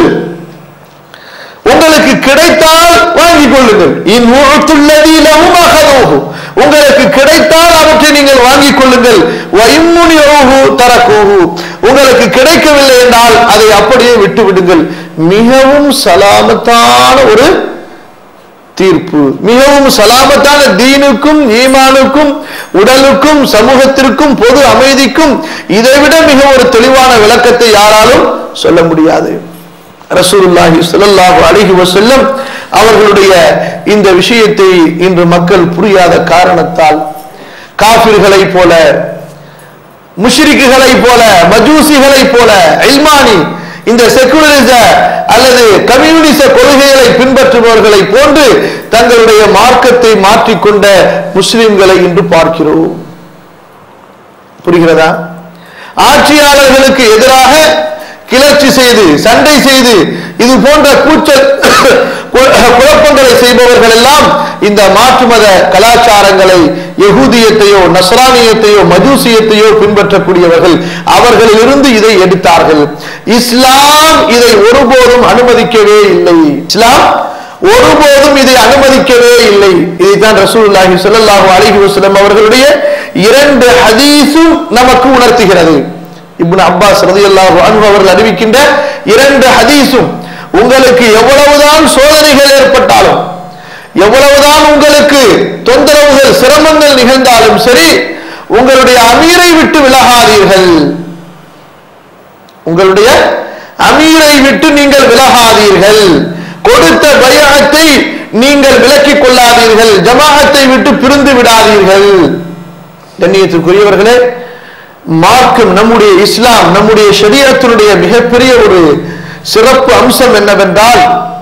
உங்களுக்கு கிடைத்தால் வாங்கிக் கொள்ளுங்கள் இன் உழுத்துள்ளதிலவும் அகதோகு உங்களுக்கு கிடைத்தால் அவற்றை நீங்கள் வாங்கிக் கொள்ளுங்கள் வைமுனி தரக்கூகு உங்களுக்கு கிடைக்கவில்லை என்றால் அதை அப்படியே விட்டு விடுங்கள் மிகவும் சலாமத்தான ஒரு தீர்ப்பு மிகவும் சலாமத்தான தீனுக்கும் ஈமானுக்கும் உடலுக்கும் சமூகத்திற்கும் பொது அமைதிக்கும் இதைவிட மிக ஒரு தெளிவான விளக்கத்தை யாராலும் சொல்ல முடியாது ரசூலுல்லாஹி ஸல்லல்லாஹு அலைஹி வஸல்லம் அவர்களுடைய இந்த விஷயத்தை இன்று மக்கள் புரியாத காரணத்தால் காபிர்களை போல முஷ்ரிக்குகளை போல மஜூசிகளை போல இல்மானி இந்த செக்குலரிச அல்லது கம்யூனிச கொள்கைகளை பின்பற்றுபவர்களை போன்று தங்களுடைய மார்க்கத்தை மாற்றிக்கொண்ட முஸ்லிம்களை இன்று பார்க்கிறோம் புரிகிறதா ஆட்சியாளர்களுக்கு எதிராக கிளர்ச்சி செய்து சண்டை செய்து இது போன்ற கூச்சல் குழப்பங்களை செய்பவர்கள் எல்லாம் இந்த மாற்று மத கலாச்சாரங்களை யகூதியத்தையோ நஸ்ரானியத்தையோ மஜூசியத்தையோ பின்பற்றக்கூடியவர்கள் அவர்களிலிருந்து இதை எடுத்தார்கள் இஸ்லாம் இதை ஒருபோதும் அனுமதிக்கவே இல்லை இஸ்லாம் ஒருபோதும் இதை அனுமதிக்கவே இல்லை இதைத்தான் ரசூலுல்லாஹி ஸல்லல்லாஹு அலைஹி வஸல்லம் அவர்களுடைய இரண்டு ஹதீஸும் நமக்கு உணர்த்துகிறது இப்னு அப்பாஸ் ரலியல்லாஹு அன்ஹு அவர்கள் அறிவிக்கின்ற இரண்டு ஹதீஸும் உங்களுக்கு எவ்வளவுதான் சோதனைகள் ஏற்பட்டாலும் எவ்வளவுதான் உங்களுக்கு தொந்தரவுகள் சிரமங்கள் நிகழ்ந்தாலும் சரி உங்களுடைய அமீரை விட்டு விலகாதீர்கள் உங்களுடைய அமீரை விட்டு நீங்கள் விலகாதீர்கள் கொடுத்த பயாத்தை நீங்கள் விலக்கிக் கொள்ளாதீர்கள் ஜமாஅத்தை விட்டு பிரிந்து விடாதீர்கள் கண்ணியத்திற்குரியவர்களே மார்க்கம் நம்முடைய இஸ்லாம் நம்முடைய ஷரியத்தினுடைய மிகப்பெரிய ஒரு சிறப்பு அம்சம் என்னவென்றால்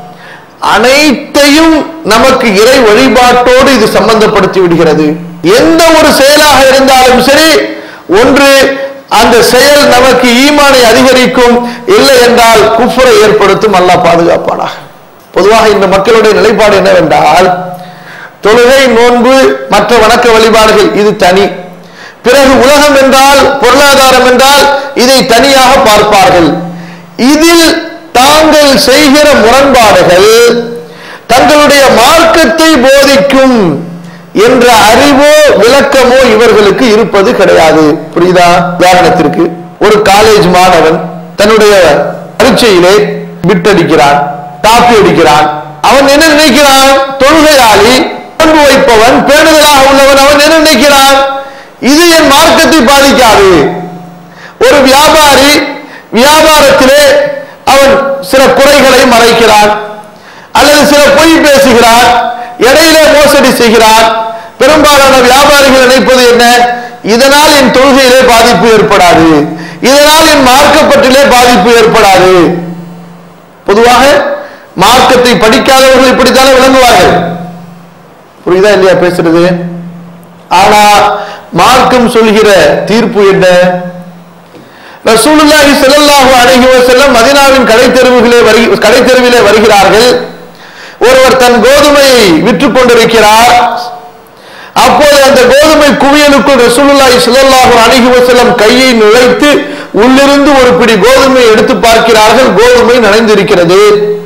அனைத்தையும் நமக்கு இறை வழிபாட்டோடு இது சம்பந்தப்படுத்தி விடுகிறது எந்த ஒரு செயலாக இருந்தாலும் சரி ஒன்று அந்த செயல் நமக்கு ஈமானை அதிகரிக்கும் இல்லை என்றால் குஃபரை ஏற்படுத்தும் அல்லாஹ் பாதுகாப்பானாக பொதுவாக இந்த மக்களுடைய நிலைப்பாடு என்னவென்றால் தொழுகை நோன்பு மற்ற வணக்க வழிபாடுகள் இது தனி பிறகு உலகம் என்றால் பொருளாதாரம் என்றால் இதை தனியாக பார்ப்பார்கள் இதில் தாங்கள் செய்கிற முரண்பாடுகள் தங்களுடைய மார்க்கத்தை போதிக்கும் என்ற அறிவோ விளக்கமோ இவர்களுக்கு இருப்பது கிடையாது புரியுதா உதாரணத்திற்கு ஒரு காலேஜ் மாணவன் தன்னுடைய பரீட்சையிலே விட்டடிக்கிறான் தாப்பி அடிக்கிறான் அவன் என்ன நினைக்கிறான் தொழுகையாளி நோன்பு வைப்பவன் பேணுதலாக உள்ளவன் அவன் என்ன நினைக்கிறான் இது என் மார்க்கத்தை பாதிக்காது ஒரு வியாபாரி வியாபாரத்திலே அவன் சில குறைகளை மறைக்கிறான் அல்லது சில பொய் பேசுகிறான் இடையிலே மோசடி செய்கிறான் பெரும்பாலான வியாபாரிகள் நினைப்பது என்ன இதனால் என் தொழுகையிலே பாதிப்பு ஏற்படாது இதனால் என் மார்க்கப்பட்டிலே பாதிப்பு ஏற்படாது பொதுவாக மார்க்கத்தை படிக்காதவர்கள் இப்படித்தானே விளங்குவார்கள் புரியுதா இல்லையா பேசுறது ஆனா மார்க்கம் சொல்கிற தீர்ப்பு என்ன ரசூலுல்லாஹி ஸல்லல்லாஹு அலைஹி வஸல்லம் மதீனாவின் கடைத்தெருவுகளே வரு கடைத்தெருவிலே வருகிறார்கள் ஒருவர் தன் கோதுமையை விற்று கொண்டிருக்கிறார் அப்போது அந்த கோதுமை குவியலுக்குள் ரசூலுல்லாஹி ஸல்லல்லாஹு அலைஹி வஸல்லம் கையை நுழைத்து உள்ளிருந்து ஒரு பிடி கோதுமை எடுத்து பார்க்கிறார்கள் கோதுமை நனைந்திருக்கிறது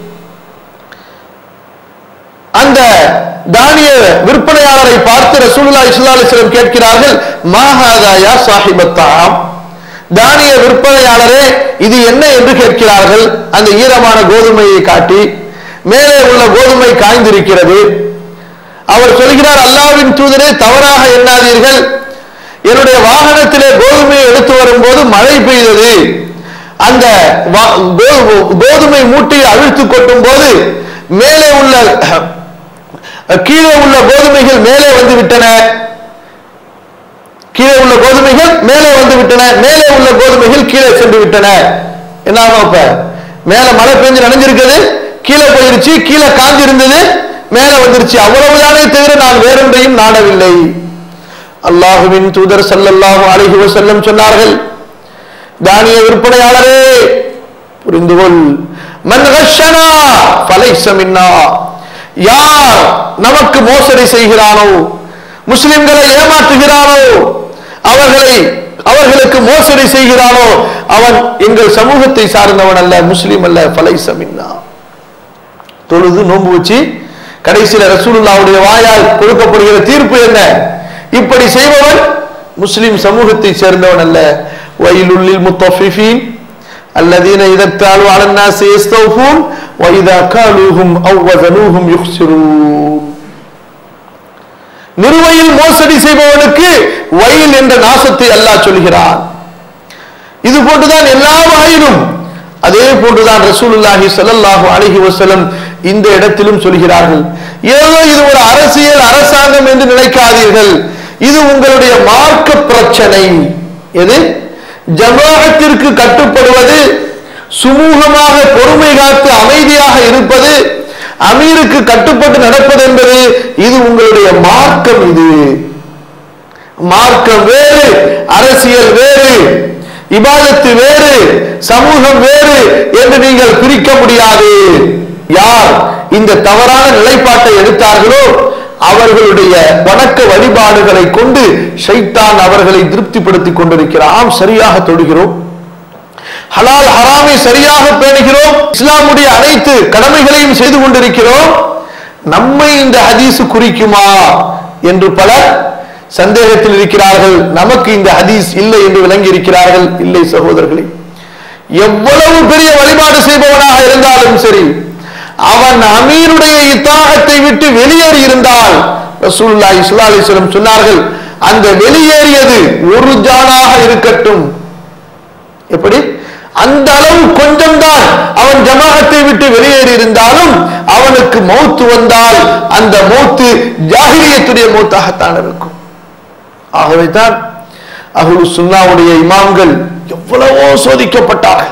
அந்த தானிய விற்பனையாளரை பார்த்து ரசூலுல்லாஹி ஸல்லல்லாஹு அலைஹி வஸல்லம் கேட்கிறார்கள் மாஹாதா யா சாஹிபத்தாம் தானிய விற்பனையாளரே இது என்ன என்று கேட்கிறார்கள் அந்த ஈரமான கோதுமையை காட்டி மேலே உள்ள கோதுமை காய்ந்திருக்கிறது அவர் சொல்கிறார் அல்லாவின் தூதரே தவறாக எண்ணாதீர்கள் என்னுடைய வாகனத்திலே கோதுமையை எடுத்து வரும்போது மழை பெய்தது அந்த வா- கோ- கோதுமை மூட்டையை அவிழ்த்து கொட்டும் போது மேலே உள்ள கீழே உள்ள கோதுமைகள் மேலே வந்து விட்டன கீழே உள்ள கோதுமைகள் மேலே வந்து விட்டன மேலே உள்ள கோதுமைகள் கீழே சென்று விட்டன என்ன ஆகும் அப்ப மேல மழை பெஞ்சு நனைஞ்சிருக்குது கீழே போயிருச்சு கீழே காஞ்சி இருந்தது மேலே வந்துருச்சு அவ்வளவுதானே தவிர நான் வேறொன்றையும் நாடவில்லை அல்லாஹுவின் தூதர் ஸல்லல்லாஹு அலைஹி வஸல்லம் சொன்னார்கள் தானிய விற்பனையாளரே புரிந்து கொள் மன் கஷனா ஃபலைஸ மின்னா யார் நமக்கு மோசடி செய்கிறானோ முஸ்லிம்களை ஏமாற்றுகிறானோ அவர்களை அவர்களுக்கு மோசடி செய்கிறானோ அவன் எங்கள் சமூகத்தை சார்ந்தவன் அல்ல முஸ்லிம் அல்ல ஃபலைஸ மின்னா தொழுது நோன்பு வச்சு கடைசியில ரசூலுல்லாவுடைய வாயால் கொடுக்கப்படுகிற தீர்ப்பு என்ன இப்படி செய்பவன் முஸ்லிம் சமூகத்தை சேர்ந்தவன் அல்ல வயலுள்ளில் முத்தஃபிஃபீன் الذين إذا اكتالوا على الناس يستوفون وإذا كالوهم أو وزنوهم يخسرون நிறுவையில் மோசடி செய்பவனுக்கு வயல் என்ற நாசத்தை அல்லாஹ் சொல்கிறான் இது போன்றுதான் எல்லா வகையிலும் அதே போன்றுதான் ரசூலுல்லாஹி ஸல்லல்லாஹு அலைஹி வஸல்லம் இந்த இடத்திலும் சொல்கிறார்கள் ஏதோ இது ஒரு அரசியல் அரசாங்கம் என்று நினைக்காதீர்கள் இது உங்களுடைய மார்க்க பிரச்சனை எது ஜமாஅத்திற்கு கட்டுப்படுவது சுமூகமாக பொறுமை காத்து அமைதியாக இருப்பது அமீருக்கு கட்டுப்பட்டு நடப்பது என்பது இது உங்களுடைய மார்க்கம் இது மார்க்கம் வேறு அரசியல் வேறு இபாதத்து வேறு சமூகம் வேறு என்று நீங்கள் பிரிக்க முடியாது யார் இந்த தவறான நிலைப்பாட்டை எடுத்தார்களோ அவர்களுடைய வணக்க வழிபாடுகளை கொண்டு ஷைத்தான் அவர்களை திருப்திப்படுத்திக் கொண்டிருக்கிறார் ஆம் சரியாக தொடுகிறோம் ஹலால் ஹராமை சரியாக பேணுகிறோம் இஸ்லாமுடைய அனைத்து கடமைகளையும் செய்து கொண்டிருக்கிறோம் நம்மை இந்த ஹதீஸ் குறிக்குமா என்று பலர் சந்தேகத்தில் இருக்கிறார்கள் நமக்கு இந்த ஹதீஸ் இல்லை என்று விளங்கி இருக்கிறார்கள் இல்லை சகோதரர்களே எவ்வளவு பெரிய வழிபாடு செய்பவனாக இருந்தாலும் சரி அவன் அமீருடைய இத்தாகத்தை விட்டு வெளியேறி இருந்தால் ரசூலுல்லாஹி ஸல்லல்லாஹு அலைஹி வஸல்லம் சொன்னார்கள் அந்த வெளியேறியது ஒரு ஜானாக இருக்கட்டும் எப்படி அந்த அளவு கொஞ்சம்தான் அவன் ஜமாகத்தை விட்டு வெளியேறி இருந்தாலும் அவனுக்கு மௌத்து வந்தால் அந்த மௌத்து ஜாகிரியத்துடைய மௌத்தாகத்தான் இருக்கும் ஆகவே தான் அஹ்லு சுன்னாவுடைய இமாம்கள் எவ்வளவோ சோதிக்கப்பட்டார்கள்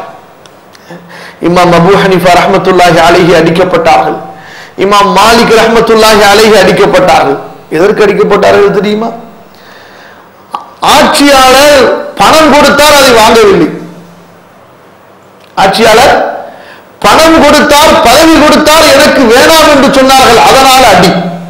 இமாம் அபூ ஹனீஃபா ரஹ்மத்துல்லாஹி அலைஹி அடிக்கப்பட்டார்கள் இமாம் மாலிக் ரஹ்மத்துல்லாஹி அலைஹி அடிக்கப்பட்டார்கள் எதற்கு அடிக்கப்பட்டார்கள் தெரியுமா ஆட்சியாளர் பணம் கொடுத்தால் அதை வாங்கவில்லை ஆட்சியாளர் பணம் கொடுத்தால் பதவி கொடுத்தால் எனக்கு வேணாம் என்று சொன்னார்கள் அதனால் அடி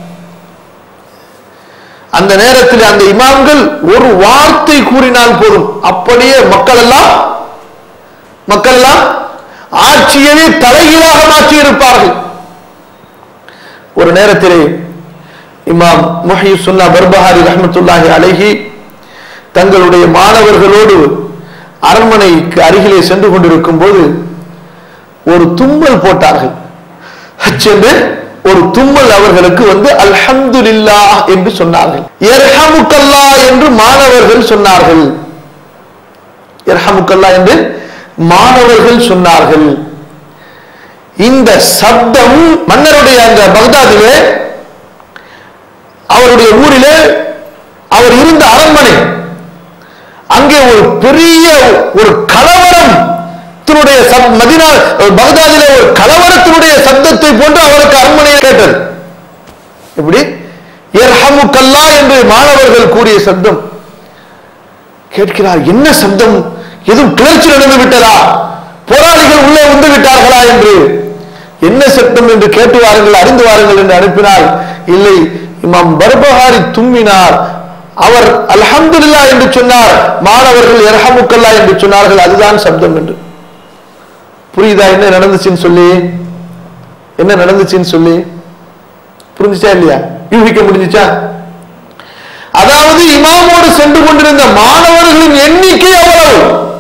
அந்த நேரத்தில் அந்த இமாம்கள் ஒரு வார்த்தை கூறினால் போதும் அப்படியே மக்கள் எல்லாம் மக்கள் எல்லாம் ஆட்சியவே தலைகீழாக மாற்றி இருப்பார்கள் ஒரு நேரத்திலே இமாம் முஹி சுன்னா பர்பஹாரி ரஹ்மத்துல்லாஹி அலைஹி தங்களுடைய மாணவர்களோடு அரண்மனைக்கு அருகிலே சென்று கொண்டிருக்கும் போது ஒரு தும்மல் போட்டார்கள் ஹச் என்று ஒரு தும்மல் அவர்களுக்கு வந்து அல்ஹம்துலில்லாஹ் என்று சொன்னார்கள் எர்ஹமுக்கல்லா என்று மாணவர்கள் சொன்னார்கள் எர்ஹமுக்கல்லா என்று மாணவர்கள் சொன்னார்கள் இந்த சப்தம் மன்னருடைய அந்த பக்தாதிலே அவருடைய ஊரிலே அவர் இருந்த அரண்மனை அங்கே ஒரு பெரிய ஒரு கலவரம் தன்னுடைய மதினா பகதாதிலே ஒரு கலவரத்தினுடைய சப்தத்தை போன்று அவருக்கு அரண்மனையில் கேட்டது எப்படி எர்ஹமுக்கல்லா என்று மாணவர்கள் கூறிய சப்தம் கேட்கிறார் என்ன சப்தம் எதுவும் கிளர்ச்சி நடந்து விட்டதா போராளிகள் உள்ளே வந்து விட்டார்களா என்று என்ன சட்டம் என்று கேட்டு வாருங்கள் அறிந்து வாருங்கள் என்று அனுப்பினால் இல்லை இமாம் பர்பஹாரி தும்மினார் அவர் அல்ஹம்துலில்லா என்று சொன்னார் மாணவர்கள் எர்ஹமுக்கல்லா என்று சொன்னார்கள் அதுதான் சப்தம் என்று புரியுதா என்ன நடந்துச்சுன்னு சொல்லி என்ன நடந்துச்சுன்னு சொல்லி புரிஞ்சுச்சா இல்லையா யூகிக்க முடிஞ்சுச்சா அதாவது இமாமோடு சென்று கொண்டிருந்த மாணவர்களின் எண்ணிக்கை அவ்வளவு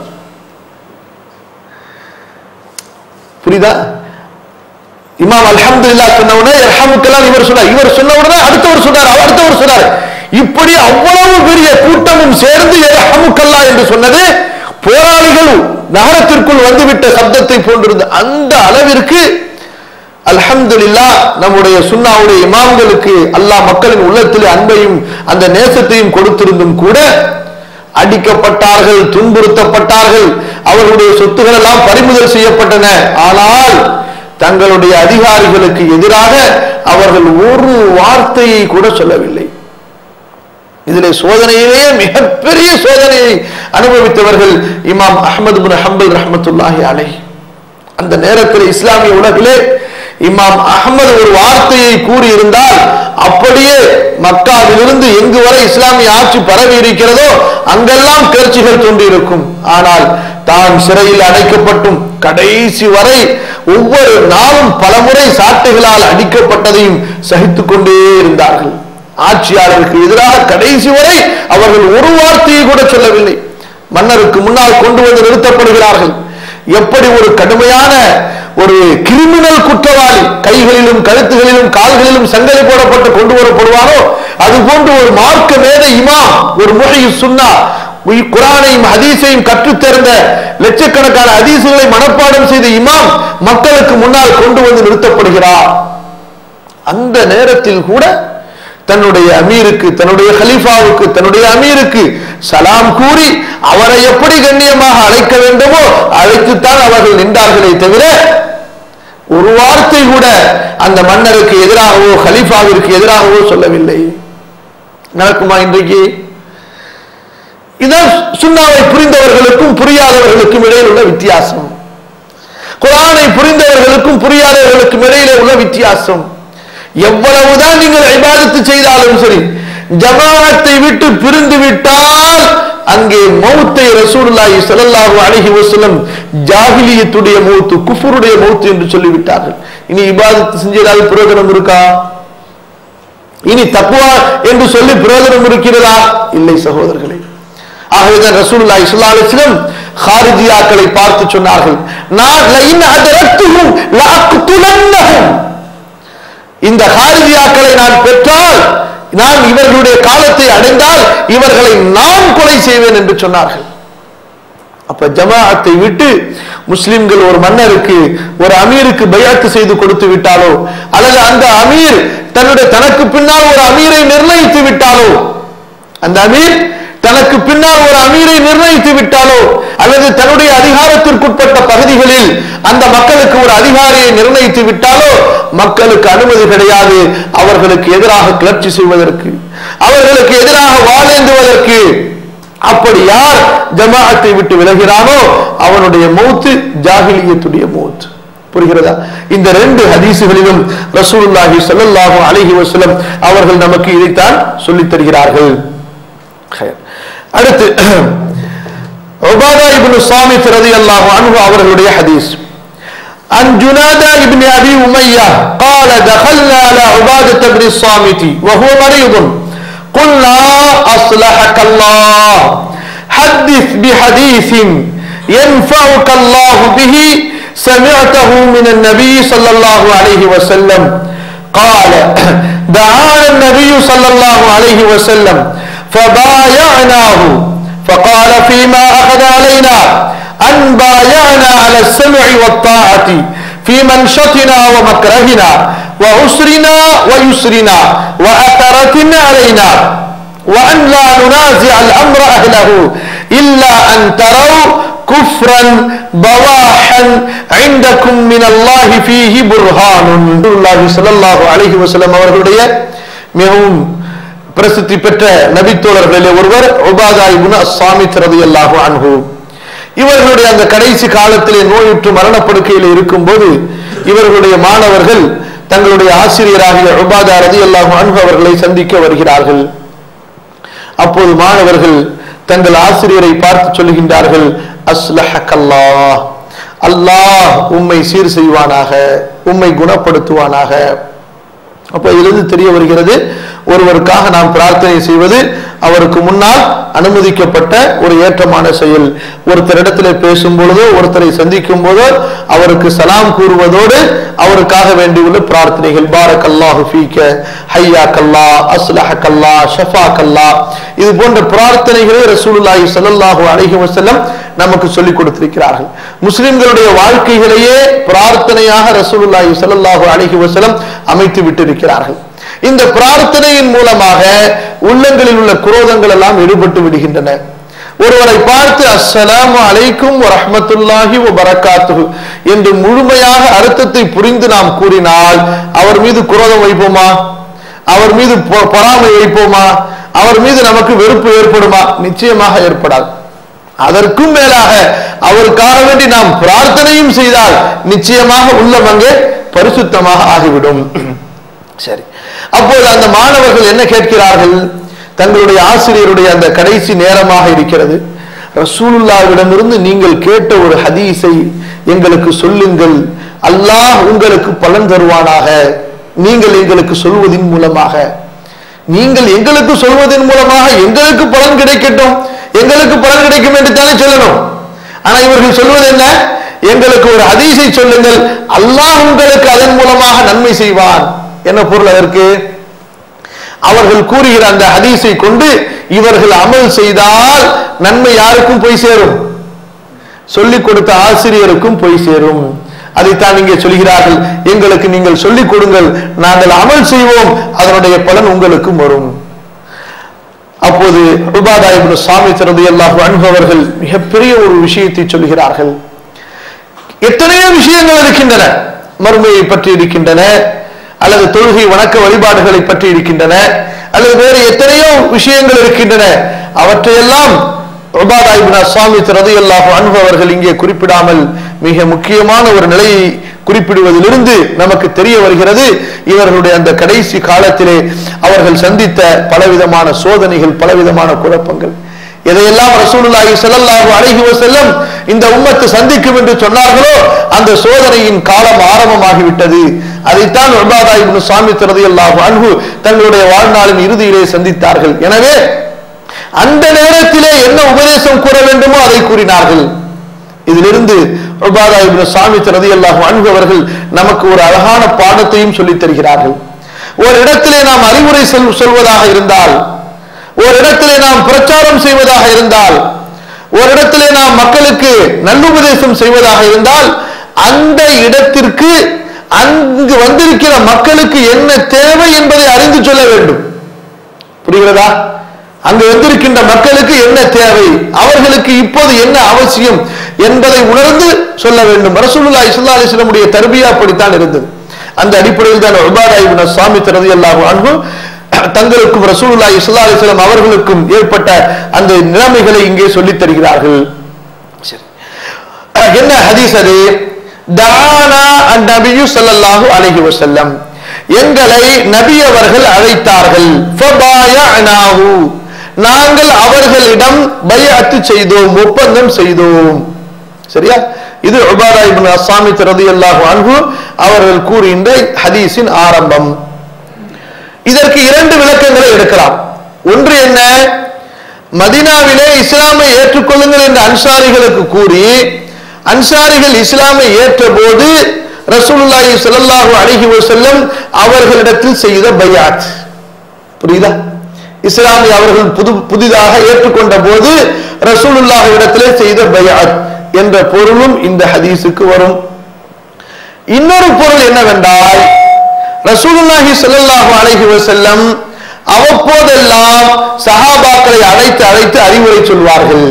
புரியுதா இமாம் அல்ஹம்துலில்லாஹ் சொன்ன உடனே இரஹமுக்கெல்லாம் இவர் சொன்னார் இவர் சொன்ன உடனே அடுத்தவர் சொன்னார் அவர் அடுத்தவர் சொன்னார் இப்படி அவ்வளவு பெரிய கூட்டமும் சேர்ந்து இரஹமுக்கல்லா என்று சொன்னது போராளிகள் நகரத்திற்குள் வந்துவிட்ட சப்தத்தை போன்றிருந்த அந்த அளவிற்கு அல்ஹம்துலில்லாஹ் நம்முடைய சுன்னாவுடைய இமாம்களுக்கு அல்லாஹ் மக்களின் உள்ளத்தில் அன்பையும் அந்த நேசத்தையும் கொடுத்திருந்தும் கூட அடிக்கப்பட்டார்கள் துன்புறுத்தப்பட்டார்கள் அவர்களுடைய சொத்துக்கள் எல்லாம் பறிமுதல் செய்யப்பட்டன ஆனால் தங்களுடைய அதிகாரிகளுக்கு எதிராக அவர்கள் ஒரு வார்த்தையை கூட சொல்லவில்லை இதிலே சோதனையிலேயே மிகப்பெரிய சோதனையை அனுபவித்தவர்கள் இமாம் அஹமது பின் ஹம்பல் ரஹமத்துல்லாஹி அலை அந்த நேரத்தில் இஸ்லாமிய உலகிலே இமாம் அகமது ஒரு வார்த்தையை கூறியிருந்தால் அப்படியே மக்காவிலிருந்து எங்கு வரை இஸ்லாமிய ஆட்சி பரவி இருக்கிறதோ அங்கெல்லாம் கிளர்ச்சிகள் தோன்றியிருக்கும் ஆனால் தான் சிறையில் அடைக்கப்பட்டும் கடைசி வரை ஒவ்வொரு நாளும் பலமுறை சாட்டைகளால் அடிக்கப்பட்டதையும் சகித்துக் கொண்டே இருந்தார்கள் ஆட்சியாளருக்கு எதிராக கடைசி வரை அவர்கள் ஒரு வார்த்தையை கூட சொல்லவில்லை மன்னருக்கு முன்னால் கொண்டு வந்து நிறுத்தப்படுகிறார்கள் எப்படி ஒரு கடுமையான ஒரு கிரிமினல் குற்றவாளி கைகளிலும் கழுத்துகளிலும் கால்களிலும் சங்கலை போடப்பட்டு கொண்டு வரப்படுவானோ அது போன்று ஒரு மார்க்க மேத இமாம் ஒரு முறை சுன்னா உய் குரானையும் ஹதீஸையும் கற்றுத் தேர்ந்த லட்சக்கணக்கான ஹதீசுகளை மனப்பாடம் செய்த இமாம் மக்களுக்கு முன்னால் கொண்டு வந்து நிறுத்தப்படுகிறார் அந்த நேரத்தில் கூட தன்னுடைய அமீருக்கு தன்னுடைய ஹலீஃபாவுக்கு தன்னுடைய அமீருக்கு சலாம் கூறி அவரை எப்படி கண்ணியமாக அழைக்க வேண்டுமோ அழைத்துத்தான் அவர்கள் நின்றார்களே தவிர ஒரு வார்த்தை கூட அந்த மன்னருக்கு எதிராகவோ ஹலீஃபாவிற்கு எதிராகவோ சொல்லவில்லை நடக்குமா இன்றைக்கு இதான் சுண்ணாவை புரிந்தவர்களுக்கும் புரியாதவர்களுக்கும் இடையில் உள்ள வித்தியாசம் குரானை புரிந்தவர்களுக்கும் புரியாதவர்களுக்கும் இடையிலே உள்ள வித்தியாசம் எவ்வளவுதான் நீங்கள் இபாதத்து செய்தாலும் சரி ஜமாஅத்தை விட்டு பிரிந்து விட்டால் அங்கே மௌத்தை ரசூலுல்லாஹி ஸல்லல்லாஹு அலைஹி வஸல்லம் ஜாஹிலியத்துடைய மௌத்து குஃபருடைய மௌத்து என்று சொல்லிவிட்டார்கள் இனி இபாதத்து செஞ்சதால் பிரயோஜனம் இருக்கா இனி தக்குவா என்று சொல்லி பிரயோஜனம் இருக்கிறதா இல்லை சகோதரர்களே ஆகவேதான் ரசூலுல்லாஹி ஸல்லல்லாஹு அலைஹி வஸல்லம் ஹாரிஜியாக்களை பார்த்து சொன்னார்கள் நான் லஇன் அதரத்துஹும் லஅக்துலன்னஹும் இந்த ஹாரிஜியாக்களை நான் பெற்றால் நான் இவர்களுடைய காலத்தை அடைந்தால் இவர்களை நான் கொலை செய்வேன் என்று சொன்னார்கள் அப்ப ஜமாஅத்தை விட்டு முஸ்லிம்கள் ஒரு மன்னருக்கு ஒரு அமீருக்கு பயாத்து செய்து கொடுத்து விட்டாலோ அல்லது அந்த அமீர் தன்னுடைய தனக்கு பின்னால் ஒரு அமீரை நிர்ணயித்து விட்டாலோ அந்த அமீர் தனக்கு பின்னால் ஒரு அமீரை நிர்ணயித்து விட்டாலோ அல்லது தன்னுடைய அதிகாரத்திற்குட்பட்ட பகுதிகளில் அந்த மக்களுக்கு ஒரு அதிகாரியை நிர்ணயித்து விட்டாலோ மக்களுக்கு அனுமதி கிடையாது அவர்களுக்கு எதிராக கிளர்ச்சி செய்வதற்கு அவர்களுக்கு எதிராக வாழேந்துவதற்கு அப்படி யார் ஜமாஅத்தை விட்டு விலகிறானோ அவனுடைய மௌத்து ஜாகிலியத்துடைய மௌத்து புரிகிறதா இந்த ரெண்டு ஹதீசுகளிலும் ரசூலுல்லாஹி ஸல்லல்லாஹு அலைஹி வஸல்லம் அவர்கள் நமக்கு இதைத்தான் சொல்லித் தருகிறார்கள் ஹைர். அடுத்து உபாதா இப்னு சாமித் ரலியல்லாஹு அன்ஹு அவர்களுடைய ஹதீஸ் عن جنادة بن أبي أمية قال دخلنا على عبادة بن الصامت وهو مريض قلنا أصلحك الله حدث بحديث ينفعك الله به سمعته من النبي صلى الله عليه وسلم قال دعانا النبي صلى الله عليه وسلم فبايعناه فقال فيما أخذ علينا أن بايعنا على السمع والطاعة في منشطنا ومكرهنا وعسرنا ويسرنا وأثرة علينا وأن لا ننازع الأمر أهله إلا أن تروا كفرا بواحا عندكم من الله فيه برهان الله صلى الله عليه وسلم அவர்களுடைய மிகவும் பிரசித்தி பெற்ற நபித்தோழர்களிலே ஒருவர் உபாதா இப்னு சாமித் ரலியல்லாஹு அன்ஹு இவர்களுடைய அந்த கடைசி காலத்திலே நோயுற்று மரணப்படுக்கையில் இருக்கும்போது இவர்களுடைய மாணவர்கள் தங்களுடைய ஆசிரியராகிய உபாதா ரதி அல்லாஹ் அன்பு அவர்களை சந்திக்க வருகிறார்கள் அப்போது மாணவர்கள் தங்கள் ஆசிரியரை பார்த்து சொல்லுகின்றார்கள் அஸ்லஹக்கல்லா அல்லாஹ் உம்மை சீர் செய்வானாக உம்மை குணப்படுத்துவானாக அப்ப இதிலிருந்து தெரிய வருகிறது ஒருவருக்காக நாம் பிரார்த்தனை செய்வது அவருக்கு முன்னால் அனுமதிக்கப்பட்ட ஒரு ஏற்றமான செயல் ஒருத்தரிடத்தில் பேசும் பொழுதோ ஒருத்தரை சந்திக்கும் போதோ அவருக்கு சலாம் கூறுவதோடு அவருக்காக வேண்டியுள்ள பிரார்த்தனைகள் பாரக் அல்லாஹு ஃபீக்க ஹையா கல்லா அஸ்லஹ கல்லா ஷஃபா கல்லா இது போன்ற பிரார்த்தனைகளை ரசூலுல்லாஹி ஸல்லல்லாஹு அலைஹி வஸல்லம் நமக்கு சொல்லிக் கொடுத்திருக்கிறார்கள் முஸ்லிம்களுடைய வாழ்க்கைகளையே பிரார்த்தனையாக ரசூலுல்லாஹி ஸல்லல்லாஹு அலைஹி வஸல்லம் அமைத்து விட்டிருக்கிறார்கள் இந்த பிரார்த்தனையின் மூலமாக உள்ளங்களில் உள்ள குரோதங்கள் எல்லாம் ஈடுபட்டு விடுகின்றன ஒருவரை பார்த்து அஸ்ஸலாமு அலைக்கும் வரஹ்மத்துல்லாஹி வபரகாத்துஹு என்று முழுமையாக அர்த்தத்தை புரிந்து நாம் கூறினால் அவர் மீது குரோதம் வைப்போமா அவர் மீது பொ- பொறாமை வைப்போமா அவர் மீது நமக்கு வெறுப்பு ஏற்படுமா நிச்சயமாக ஏற்படாது அதற்கும் மேலாக அவருக்காக வேண்டி நாம் பிரார்த்தனையும் செய்தால் நிச்சயமாக உள்ளம் அங்கே பரிசுத்தமாக ஆகிவிடும் சரி அப்போது அந்த மாணவர்கள் என்ன கேட்கிறார்கள் தங்களுடைய ஆசிரியருடைய அந்த கடைசி நேரமாக இருக்கிறது ரசூலுல்லாவிடமிருந்து நீங்கள் கேட்ட ஒரு ஹதீஸை எங்களுக்கு சொல்லுங்கள் அல்லாஹ் உங்களுக்கு பலன் தருவானாக நீங்கள் எங்களுக்கு சொல்வதின் மூலமாக நீங்கள் எங்களுக்கு சொல்வதன் மூலமாக எங்களுக்கு பலன் கிடைக்கட்டும் எங்களுக்கு பலன் கிடைக்கும் என்று தானே சொல்லணும் ஆனா இவர்கள் சொல்வது என்ன எங்களுக்கு ஒரு ஹதீஸை சொல்லுங்கள் அல்லாஹ் உங்களுக்கு அதன் மூலமாக நன்மை செய்வான் என்ன பொருள் அதற்கு அவர்கள் கூறுகிற அந்த ஹதீஸை கொண்டு இவர்கள் அமல் செய்தால் நன்மை யாருக்கும் போய் சேரும் சொல்லிக் கொடுத்த ஆசிரியருக்கும் போய் சேரும் அதைத்தான் இங்கே சொல்கிறார்கள் எங்களுக்கு நீங்கள் சொல்லிக் கொடுங்கள் நாங்கள் அமல் செய்வோம் அதனுடைய பலன் உங்களுக்கும் வரும் அப்போது உபாதா இப்னு சாமி ரலியல்லாஹு அன்ஹு அவர்கள் மிகப்பெரிய ஒரு விஷயத்தை சொல்கிறார்கள் எத்தனையோ விஷயங்கள் இருக்கின்றன மறுமையை பற்றி இருக்கின்றன அல்லது தொழுகை வணக்க வழிபாடுகளை பற்றி இருக்கின்றன அல்லது வேறு எத்தனையோ விஷயங்கள் இருக்கின்றன அவற்றையெல்லாம் உபாதா இப்னு சாமி ரலியல்லாஹு அன்ஹு அவர்கள் இங்கே குறிப்பிடாமல் மிக முக்கியமான ஒரு நிலையை குறிப்பிடுவதிலிருந்து நமக்கு தெரிய வருகிறது இவர்களுடைய அந்த கடைசி காலத்திலே அவர்கள் சந்தித்த பலவிதமான சோதனைகள் பலவிதமான குழப்பங்கள் எதையெல்லாம் ரசூலுல்லாஹி ஸல்லல்லாஹு அலைஹி வஸல்லம் இந்த உம்மத்து சந்திக்கும் என்று சொன்னார்களோ அந்த சோதனையின் காலம் ஆரம்பமாகிவிட்டது அதைத்தான் உபாதா இப்னு சாமித் ரலியல்லாஹு அன்ஹு தங்களுடைய வாழ்நாளின் இறுதியிலே சந்தித்தார்கள் எனவே அந்த நேரத்திலே என்ன உபதேசம் கூற வேண்டுமோ அதை கூறினார்கள் இதிலிருந்து உபாதா இப்னு சாமித் ரலியல்லாஹு அன்ஹு அவர்கள் நமக்கு ஒரு அழகான பாடத்தையும் சொல்லித் தருகிறார்கள் ஒரு இடத்திலே நாம் அறிவுரை சொல் சொல்வதாக இருந்தால் ஒரு இடத்திலே நாம் பிரச்சாரம் செய்வதாக இருந்தால் ஒரு இடத்திலே நாம் மக்களுக்கு நல்லுபதேசம் செய்வதாக இருந்தால் அந்த இடத்திற்கு அங்கு வந்திருக்கிற மக்களுக்கு என்ன தேவை என்பதை அறிந்து சொல்ல வேண்டும் புரிகிறதா அங்கு வந்திருக்கின்ற மக்களுக்கு என்ன தேவை அவர்களுக்கு இப்போது என்ன அவசியம் என்பதை உணர்ந்து சொல்ல வேண்டும் ரசூலுல்லாஹி ஸல்லல்லாஹு அலைஹி வஸல்லமுடைய தர்பியா அப்படித்தான் இருந்தது அந்த அடிப்படையில் தான் உபாதா இப்னு சாமித் ரலியல்லாஹு அன்ஹு தங்களுக்கும் ரசூலுல்லாஹி ஸல்லல்லாஹு அலைஹி வஸல்லம் அவர்களுக்கும் ஏற்பட்ட அந்த நிலைமைகளை இங்கே சொல்லித் தருகிறார்கள் சரி அஹ் என்ன ஹதீஸ் அது தானா அந்நபியு ஸல்லல்லாஹு அலைஹி வஸல்லம் எங்களை நபி அவர்கள் அழைத்தார்கள் ஃபபாயஅனாஹு நாங்கள் அவர்களிடம் பைஅத்து செய்தோம் ஒப்பந்தம் செய்தோம் சரியா இது உபாதா இப்னு அஸ்ஸாமித் ரலியல்லாஹு அன்ஹு அவர்கள் கூறுகின்ற ஹதீஸின் ஆரம்பம் இதற்கு இரண்டு விளக்கங்களை எடுக்கலாம் ஒன்று என்ன மதீனாவிலே இஸ்லாமை ஏற்றுக்கொள்ளுங்கள் என்று அன்சாரிகளுக்கு கூறி அன்சாரிகள் இஸ்லாமை ஏற்ற போது ரசூலுல்லாஹி ஸல்லல்லாஹு அலைஹி வஸல்லம் அவர்களிடத்தில் செய்த பையாத் புரியுதா இஸ்லாமை அவர்கள் புது புதிதாக ஏற்றுக்கொண்ட போது ரசூலுல்லாஹ் இடத்திலே செய்த பையாத் என்ற பொருளும் இந்த ஹதீஸுக்கு வரும் இன்னொரு பொருள் என்னவென்றால் ரசூலுல்லாஹி ஸல்லல்லாஹு அலைஹி வஸல்லம் அவ்வப்போதெல்லாம் சஹாபாக்களை அழைத்து அழைத்து அறிவுரை சொல்வார்கள்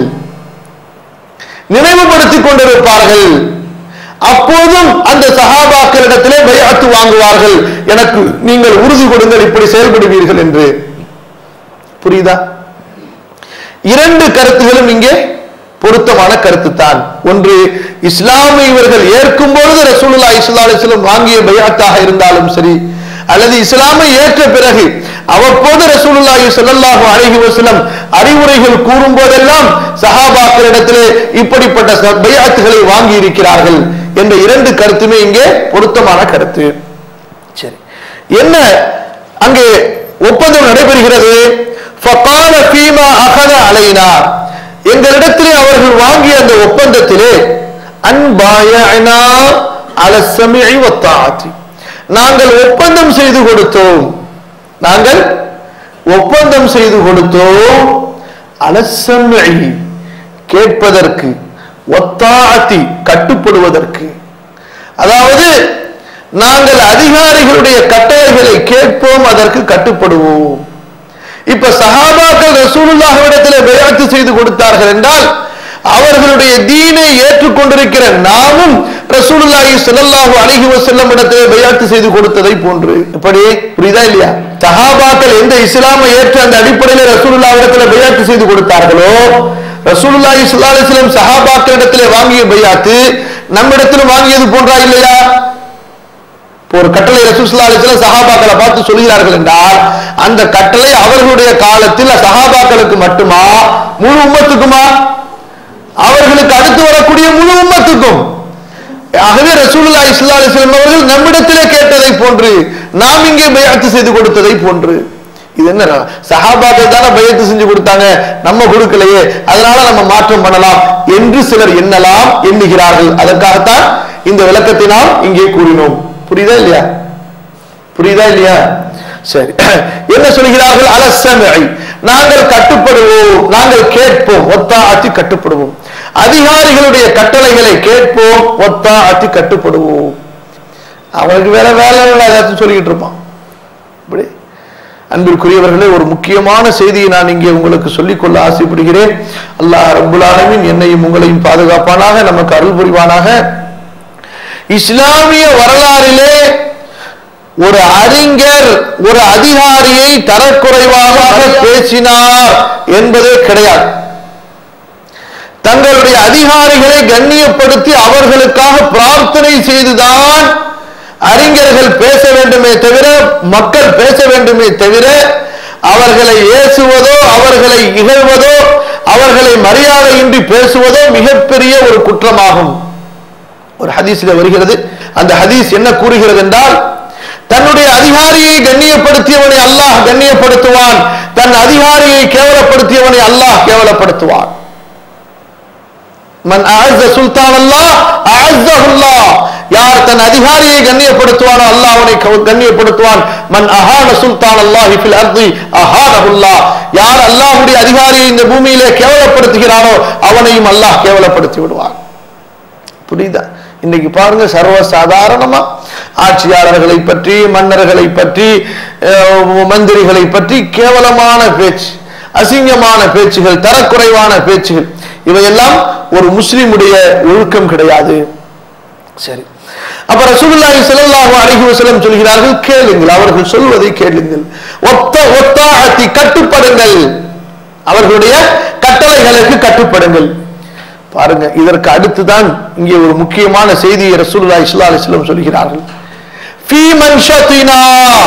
நினைவுபடுத்திக் கொண்டிருப்பார்கள் அப்போதும் அந்த சஹாபாக்களிடத்திலே பைஅத்து வாங்குவார்கள் எனக்கு நீங்கள் உறுதி கொடுங்கள் இப்படி செயல்படுவீர்கள் என்று புரியுதா இரண்டு கருத்துகளும் இங்கே பொருத்தமான கருத்து தான் ஒன்று இஸ்லாமை இவர்கள் ஏற்கும் பொழுது ரசூலுல்லா இஸ்லா அலிஸ்லம் வாங்கிய பையாத்தாக இருந்தாலும் சரி அல்லது இஸ்லாமை ஏற்ற பிறகு அவ்வப்போது ரசூலுல்லாஹி ஸல்லல்லாஹு அலைஹி வஸல்லம் அறிவுரைகள் கூறும் போதெல்லாம் சஹாபாக்களிடத்திலே இப்படிப்பட்ட ச- பைஅத்துகளை வாங்கி இருக்கிறார்கள் என்ற இரண்டு கருத்துமே இங்கே பொருத்தமான கருத்து சரி என்ன அங்கே ஒப்பந்தம் நடைபெறுகிறது ஃபகால ஃபீமா அகத அலைனா எங்களிடத்திலே அவர்கள் வாங்கிய அந்த ஒப்பந்தத்திலே அன்பாயனா அல சமிஇ வத்தாஅத்தி நாங்கள் ஒப்பந்தம் செய்து கொடுத்தோம் நாங்கள் ஒப்பந்தம் செய்து கொடுத்தோம் அலசமிஇ கேட்பதற்கு ஒத்தாஅத்தி கட்டுப்படுவதற்கு அதாவது நாங்கள் அதிகாரிகளுடைய கட்டளைகளை கேட்போம் அதற்கு கட்டுப்படுவோம் இப்ப சஹாபாக்கள் ரசூலுல்லாஹ்விடத்திலே பைஅத்து செய்து கொடுத்தார்கள் என்றால் அவர்களுடைய தீனை ஏற்றுக்கொண்டிருக்கிற நாமும் ரசூலுல்லாஹி ஸல்லல்லாஹு அலைஹி வஸல்லம் இடத்திலே பைஅத்து செய்து கொடுத்ததை போன்று எப்படி புரியுதா இல்லையா சஹாபாக்கள் எந்த இஸ்லாமை ஏற்று அந்த அடிப்படையில் ரசூலுல்லாஹ் இடத்திலே பைஅத்து செய்து கொடுத்தார்களோ ரசூலுல்லாஹி ஸல்லல்லாஹு அலைஹி வஸல்லம் சஹாபாக்கள் இடத்திலே வாங்கிய பைஅத்து நம்மிடத்திலும் வாங்கியது போன்றா இல்லையா இப்போ ஒரு கட்டளை ரசூலுல்லாஹி அலைஹி வஸல்லம் சஹாபாக்களை பார்த்து சொல்கிறார்கள் என்றால் அந்த கட்டளை அவர்களுடைய காலத்தில் சஹாபாக்களுக்கு மட்டுமா முழு உம்மத்துக்குமா அவர்களுக்கு அடுத்து வரக்கூடிய முழு உம்மத்துக்கும் ஆகவே ரசூலுல்லாஹி ஸல்லல்லாஹு அலைஹி வஸல்லம் அவர்கள் நம்மிடத்திலே கேட்டதை போன்று நாம் இங்கே பைஅத்து செய்து கொடுத்ததை போன்று இது என்ன சஹாபாக்கள் தானே பையத்து செஞ்சு கொடுத்தாங்க நம்ம கொடுக்கலையே அதனால நம்ம மாற்றம் பண்ணலாம் என்று சிலர் எண்ணலாம் எண்ணுகிறார்கள் அதற்காகத்தான் இந்த விளக்கத்தை நாம் இங்கே கூறினோம் புரியுதா இல்லையா புரியுதா இல்லையா சரி என்ன சொல்கிறார்கள் அலசமை நாங்கள் கட்டுப்படுவோம் நாங்கள் கேட்போம் ஒத்தா அத்தி கட்டுப்படுவோம் அதிகாரிகளுடைய கட்டளைகளை கேட்போம் ஒத்தா அத்தி கட்டுப்படுவோம் அவனுக்கு வேற வேலை இல்லை ஏதாச்சும் சொல்லிக்கிட்டு இருப்பான் இப்படி அன்பிற்குரியவர்களே ஒரு முக்கியமான செய்தியை நான் இங்கே உங்களுக்கு சொல்லிக்கொள்ள ஆசைப்படுகிறேன் அல்லாஹ் ரப்புல் ஆலமீன் என்னையும் உங்களையும் பாதுகாப்பானாக நமக்கு அருள் புரிவானாக இஸ்லாமிய வரலாறிலே ஒரு அறிஞர் ஒரு அதிகாரியை தரக்குறைவாக பேசினார் என்பதே கிடையாது தங்களுடைய அதிகாரிகளை கண்ணியப்படுத்தி அவர்களுக்காக பிரார்த்தனை செய்துதான் அறிஞர்கள் பேச வேண்டுமே தவிர மக்கள் பேச வேண்டுமே தவிர அவர்களை ஏசுவதோ அவர்களை இகழ்வதோ அவர்களை மரியாதையின்றி பேசுவதோ மிகப்பெரிய ஒரு குற்றமாகும் ஒரு ஹதீஸில் வருகிறது அந்த ஹதீஸ் என்ன கூறுகிறது என்றால் தன்னுடைய அதிகாரியை கண்ணியப்படுத்தியவனை அல்லாஹ் கண்ணியப்படுத்துவான் தன் அதிகாரியை கேவலப்படுத்தியவனை அல்லாஹ் கேவலப்படுத்துவான் மன் அஅஸ்ஸ சுல்தான் அல்லாஹ் அஅஸ்ஸஹுல்லாஹ் யார் தன் அதிகாரியை கண்ணியப்படுத்துவானோ அல்லாஹ் அவனை கவ- கண்ணியப்படுத்துவான் மன் அஹான சுல்தான் அல்லாஹி ஃபில் அர்தி அஹானஹுல்லாஹ் யார் அல்லாஹ்வுடைய அதிகாரியை இந்த பூமியிலே கேவலப்படுத்துகிறானோ அவனையும் அல்லாஹ் கேவலப்படுத்தி விடுவான் புரியுதா இன்னைக்கு பாருங்க சர்வ சாதாரணமா ஆட்சியாளர்களை பற்றி மன்னர்களை பற்றி அஹ், மந்திரிகளை பற்றி கேவலமான பேச்சு அசிங்கமான பேச்சுகள் தரக்குறைவான பேச்சுகள் இவையெல்லாம் ஒரு முஸ்லிமுடைய ஒழுக்கம் கிடையாது சரி அப்ப ரசூலுல்லாஹி ஸல்லல்லாஹு அலைஹி வஸல்லம் சொல்கிறார்கள் கேளுங்கள் அவர்கள் சொல்வதை கேளுங்கள் ஒத்த ஒத்தாஅத்தி கட்டுப்படுங்கள் அவர்களுடைய கட்டளைகளுக்கு கட்டுப்படுங்கள் பாருங்க இதற்கு அடுத்துதான் இங்கே ஒரு முக்கியமான செய்தியை ரசூலுல்லாஹி ஸல்லல்லாஹு அலைஹி வஸல்லம் சொல்கிறார்கள் ஃபீ மன்ஷத்தினா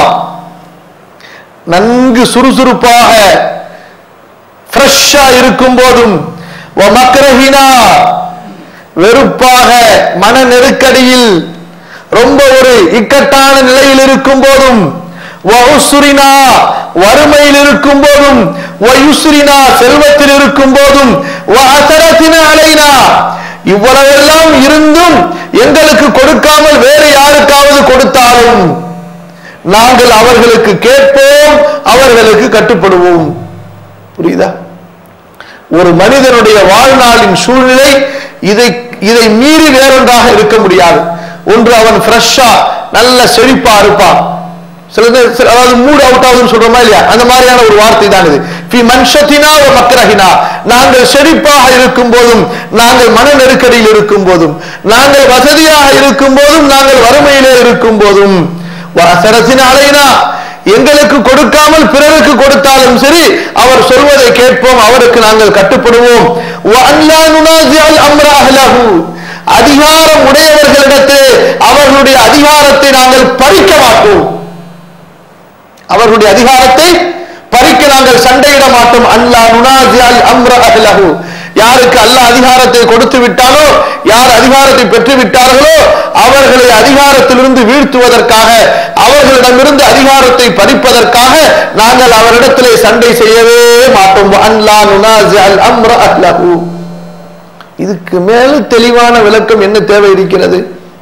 நன்கு சுறுசுறுப்பாக ஃப்ரெஷ்ஷா இருக்கும் போதும் மக்ரஹினா வெறுப்பாக மன நெருக்கடியில் ரொம்ப ஒரு இக்கட்டான நிலையில் இருக்கும் போதும் வஉஸ்ரினா வறுமையில் இருக்கும் போதும் வயுஸ்ரினா செல்வத்தில் இருக்கும் போதும் வஅசரத்தினா அலைனா இவ்வளவெல்லாம் இருந்தும் எங்களுக்கு கொடுக்காமல் வேறு யாருக்காவது கொடுத்தாலும் நாங்கள் அவர்களுக்கு கேட்போம் அவர்களுக்கு கட்டுப்படுவோம் புரியுதா ஒரு மனிதனுடைய வாழ்நாளின் சூழ்நிலை இதை இதை மீறி வேறொன்றாக இருக்க முடியாது ஒன்று அவன் ஃப்ரெஷ்ஷா நல்ல செழிப்பா இருப்பான் சில நேரம் சில- அதாவது மூட் அவுட் ஆகுதுன்னு சொல்றோமா இல்லையா அந்த மாதிரியான ஒரு வார்த்தை தான் இது ஃபி மன்ஷத்தினா வ மக்ரஹினா நாங்கள் செழிப்பாக இருக்கும் போதும் நாங்கள் மன நெருக்கடியில் இருக்கும் போதும் நாங்கள் வசதியாக இருக்கும் போதும் நாங்கள் வறுமையிலே இருக்கும் போதும் வசரத்தின் அலைனா எங்களுக்கு கொடுக்காமல் பிறருக்கு கொடுத்தாலும் சரி அவர் சொல்வதை கேட்போம் அவருக்கு நாங்கள் கட்டுப்படுவோம் وَأَنْلَا نُنَازِعَ الْأَمْرَ أَهْلَهُ. அதிகாரம் உடையவர்களிடத்தில் அவர்களுடைய அதிகாரத்தை நாங்கள் பறிக்க மாட்டோம் அவர்களுடைய அதிகாரத்தை பறிக்க நாங்கள் சண்டையிட மாட்டோம் அல்லா நுனாஜியால் அம்ர அஹ்லஹு யாருக்கு அல்லாஹ் அதிகாரத்தை கொடுத்து விட்டாலோ யார் அதிகாரத்தை பெற்று விட்டார்களோ அவர்களை அதிகாரத்திலிருந்து வீழ்த்துவதற்காக அவர்களிடமிருந்து அதிகாரத்தை பறிப்பதற்காக நாங்கள் அவரிடத்திலே சண்டை செய்யவே மாட்டோம் அல்லா நுனாஜியால் அம்ர அஹ்லஹு இதுக்கு மேல தெளிவான விளக்கம் என்ன தேவை இருக்கிறது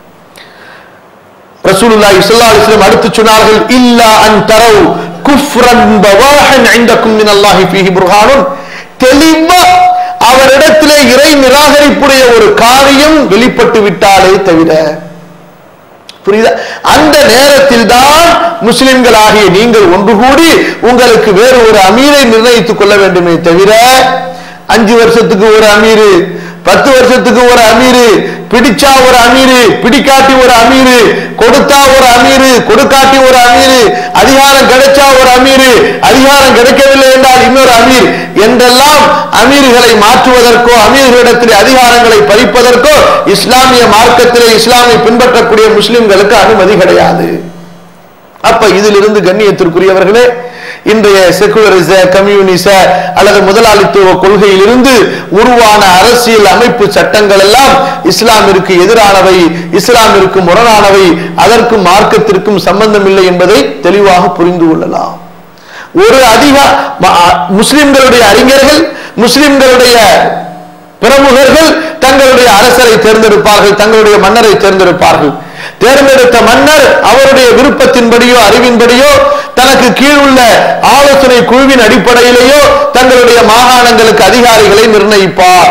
ரசூலுல்லாஹி ஸல்லல்லாஹு அலைஹி வஸல்லம் அடுத்து சொன்னார்கள் இல்லா அன் தரவு குஃப்ரன் பவாஹன் இந்தக்கும் மினல்லாஹி ஃபீஹி புர்ஹானுன் தெளிவா அவரிடத்திலே இறை நிராகரிப்புடைய ஒரு காரியம் வெளிப்பட்டு விட்டாலே தவிர புரியுதா அந்த நேரத்தில் தான் முஸ்லிம்களாகிய நீங்கள் ஒன்று கூடி உங்களுக்கு வேறு ஒரு அமீரை நிர்ணயித்துக் கொள்ள வேண்டுமே தவிர அஞ்சு வருஷத்துக்கு ஒரு அமீரு பத்து வருஷத்துக்கு ஒரு அமீரு பிடிச்சா ஒரு அமீரு பிடிக்காட்டி ஒரு அமீரு கொடுத்தா ஒரு அமீரு கொடுக்காட்டி ஒரு அமீரு அதிகாரம் கிடைச்சா ஒரு அமீரு அதிகாரம் கிடைக்கவில்லை என்றால் இன்னொரு அமீர் என்றெல்லாம் அமீர்களை மாற்றுவதற்கோ அமீர்களிடத்தில் அதிகாரங்களை பறிப்பதற்கோ இஸ்லாமிய மார்க்கத்திலே இஸ்லாமை பின்பற்றக்கூடிய முஸ்லிம்களுக்கு அனுமதி கிடையாது அப்ப இதிலிருந்து கண்ணியத்திற்குரியவர்களே இன்றைய செகுலரிச கம்யூனிச அல்லது முதலாளித்துவ கொள்கையிலிருந்து உருவான அரசியல் அமைப்பு சட்டங்கள் எல்லாம் இஸ்லாமிற்கு எதிரானவை இஸ்லாமிற்கு முரணானவை அதற்கும் மார்க்கத்திற்கும் சம்பந்தம் இல்லை என்பதை தெளிவாக புரிந்து கொள்ளலாம் ஒரு அதிக ம- முஸ்லிம்களுடைய அறிஞர்கள் முஸ்லிம்களுடைய பிரமுகர்கள் தங்களுடைய அரசரை தேர்ந்தெடுப்பார்கள் தங்களுடைய மன்னரை தேர்ந்தெடுப்பார்கள் தேர்ந்தெடுத்த மன்னர் அவருடைய விருப்பத்தின்படியோ அறிவின்படியோ தனக்கு கீழ் உள்ள ஆலோசனை குழுவின் அடிப்படையிலேயோ தங்களுடைய மாகாணங்களுக்கு அதிகாரிகளை நிர்ணயிப்பார்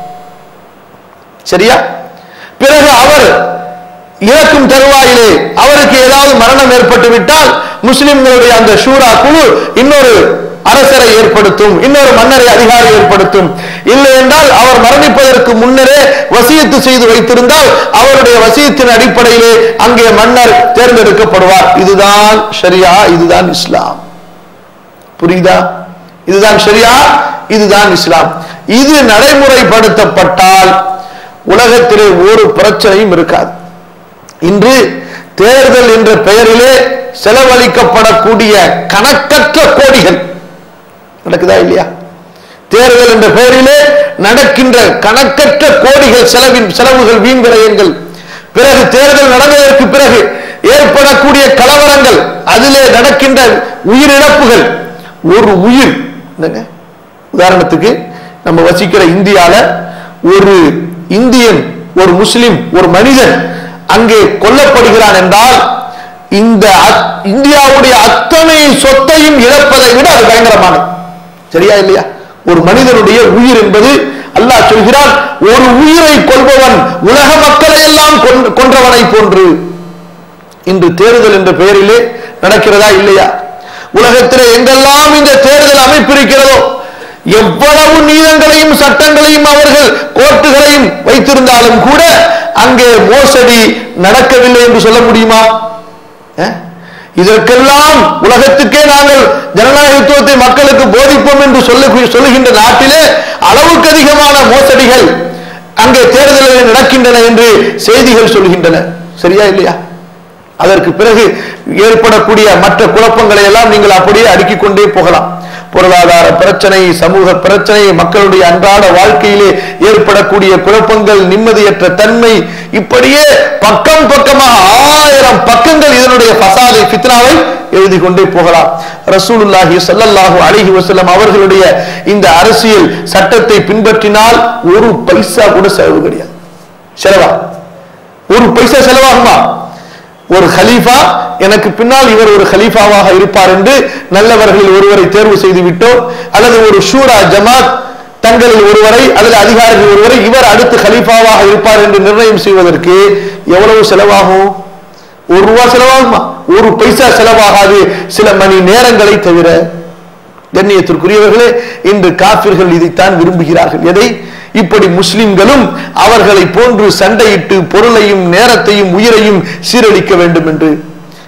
சரியா பிறகு அவர் இறக்கும் தருவாயிலே அவருக்கு ஏதாவது மரணம் ஏற்பட்டு விட்டால் முஸ்லிம்களுடைய அந்த ஷூரா குழு இன்னொரு அரசரை ஏற்படுத்தும் இன்னொரு மன்னரை அதிகாரி ஏற்படுத்தும் இல்லை என்றால் அவர் மரணிப்பதற்கு முன்னரே வசியத்து செய்து வைத்திருந்தால் அவருடைய வசியத்தின் அடிப்படையிலே அங்கே மன்னர் தேர்ந்தெடுக்கப்படுவார் இதுதான் ஷரியா இதுதான் இஸ்லாம் புரியுதா இதுதான் சரியா இதுதான் இஸ்லாம் இது நடைமுறைப்படுத்தப்பட்டால் உலகத்திலே ஒரு பிரச்சனையும் இருக்காது இன்று தேர்தல் என்ற பெயரிலே செலவழிக்கப்படக்கூடிய கணக்கற்ற கோடிகள் நடக்குதா இல்லையா தேர்தல் என்ற பெயரிலே நடக்கின்ற கணக்கற்ற கோடிகள் செலவின் செலவுகள் வீண் விரயங்கள் பிறகு தேர்தல் நடந்ததற்கு பிறகு ஏற்படக்கூடிய கலவரங்கள் அதிலே நடக்கின்ற உயிரிழப்புகள் ஒரு உயிர் என்னங்க உதாரணத்துக்கு நம்ம வசிக்கிற இந்தியால ஒரு இந்தியன் ஒரு முஸ்லிம் ஒரு மனிதன் அங்கே கொல்லப்படுகிறான் என்றால் இந்த அத்- இந்தியாவுடைய அத்தனை சொத்தையும் இழப்பதை விட அது பயங்கரமானது சரியா இல்லையா ஒரு மனிதனுடைய உயிர் என்பது அல்லாஹ் சொல்கிறான் ஒரு உயிரை கொள்பவன் உலக மக்களை எல்லாம் கொன்ற- கொன்றவனை போன்று இன்று தேர்தல் என்ற பெயரிலே நடக்கிறதா இல்லையா உலகத்திலே எங்கெல்லாம் இந்த தேர்தல் அமைப்பு இருக்கிறதோ எவ்வளவு நீதங்களையும் சட்டங்களையும் அவர்கள் கோர்ட்டுகளையும் வைத்திருந்தாலும் கூட அங்கே மோசடி நடக்கவில்லை என்று சொல்ல முடியுமா அஹ்? இதற்கெல்லாம் உலகத்துக்கே நாங்கள் ஜனநாயகத்துவத்தை மக்களுக்கு போதிப்போம் என்று சொல்லு சொல்லுகின்ற நாட்டிலே அளவுக்கு அதிகமான மோசடிகள் அங்கே தேர்தலில் நடக்கின்றன என்று செய்திகள் சொல்கின்றன சரியா இல்லையா அதற்கு பிறகு ஏற்படக்கூடிய மற்ற குழப்பங்களை எல்லாம் நீங்கள் அப்படியே அடுக்கிக் கொண்டே போகலாம் பொருளாதார பிரச்சனை சமூக பிரச்சனை மக்களுடைய அன்றாட வாழ்க்கையிலே ஏற்படக்கூடிய குழப்பங்கள் நிம்மதியற்ற தன்மை இப்படியே பக்கம் பக்கமாக ஆயிரம் பக்கங்கள் இதனுடைய ஃபசாதை ஃபித்னாவை எழுதி கொண்டே போகலாம் ரசூலுல்லாஹி ஸல்லல்லாஹு அலைஹி வஸல்லம் அவர்களுடைய இந்த அரசியல் சட்டத்தை பின்பற்றினால் ஒரு பைசா கூட செலவு கிடையாது செலவா ஒரு பைசா செலவாகுமா ஒரு ஹலீஃபா எனக்கு பின்னால் இவர் ஒரு ஹலீஃபாவாக இருப்பார் என்று நல்லவர்களில் ஒருவரை தேர்வு செய்து விட்டோ அல்லது ஒரு ஷூரா ஜமாத் தங்களில் ஒருவரை அல்லது அதிகாரிகள் ஒருவரை இவர் அடுத்து ஹலீஃபாவாக இருப்பார் என்று நிர்ணயம் செய்வதற்கு எவ்வளவு செலவாகும் ஒரு ரூபா செலவாகுமா ஒரு பைசா செலவாகாது சில மணி நேரங்களை தவிர கண்ணியத்திற்குரியவர்களே இன்று காபிர்கள் இதைத்தான் விரும்புகிறார்கள் எதை இப்படி முஸ்லிம்களும் அவர்களை போன்று சண்டையிட்டு பொருளையும் நேரத்தையும் உயிரையும் சீரழிக்க வேண்டும் என்று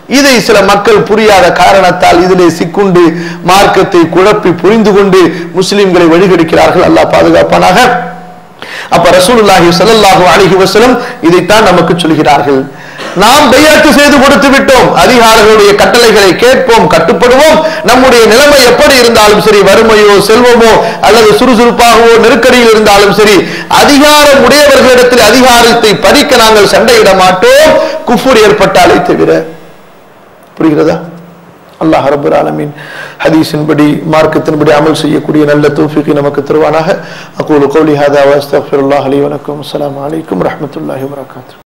இதை சில மக்கள் புரியாத காரணத்தால் இதிலே சிக்குண்டு மார்க்கத்தை குழப்பி புரிந்து கொண்டு முஸ்லிம்களை வழிகெடுக்கிறார்கள் அல்லாஹ் பாதுகாப்பானாக அப்ப ரசூலுல்லாஹி ஸல்லல்லாஹு அலைஹி வஸல்லம் இதைத்தான் நமக்கு சொல்கிறார்கள் நாம் பையாத்து செய்து கொடுத்து விட்டோம் அதிகாரிகளுடைய கட்டளைகளை கேட்போம் கட்டுப்படுவோம் நம்முடைய நிலைமை எப்படி இருந்தாலும் சரி வறுமையோ செல்வமோ அல்லது சுறுசுறுப்பாகவோ நெருக்கடியில் இருந்தாலும் சரி அதிகாரம் உடையவர்களிடத்தில் அதிகாரத்தை பறிக்க நாங்கள் சண்டையிட மாட்டோம் குஃபுர் ஏற்பட்டாலே தவிர புரிகிறதா அல்லாஹ் ரப்பல் ஆலமீன் ஹதீஸின்படி மார்க்கத்தின்படி அமல் செய்யக்கூடிய நல்ல தௌஃபீகை நமக்கு தருவானாக அகூலு கௌலி ஹாதா வஸ்தக்ஃபிருல்லாஹ் லி வலக்கும் அஸ்ஸலாமு அலைக்கும் வரஹ்மத்துல்லாஹி வபரகாத்துஹு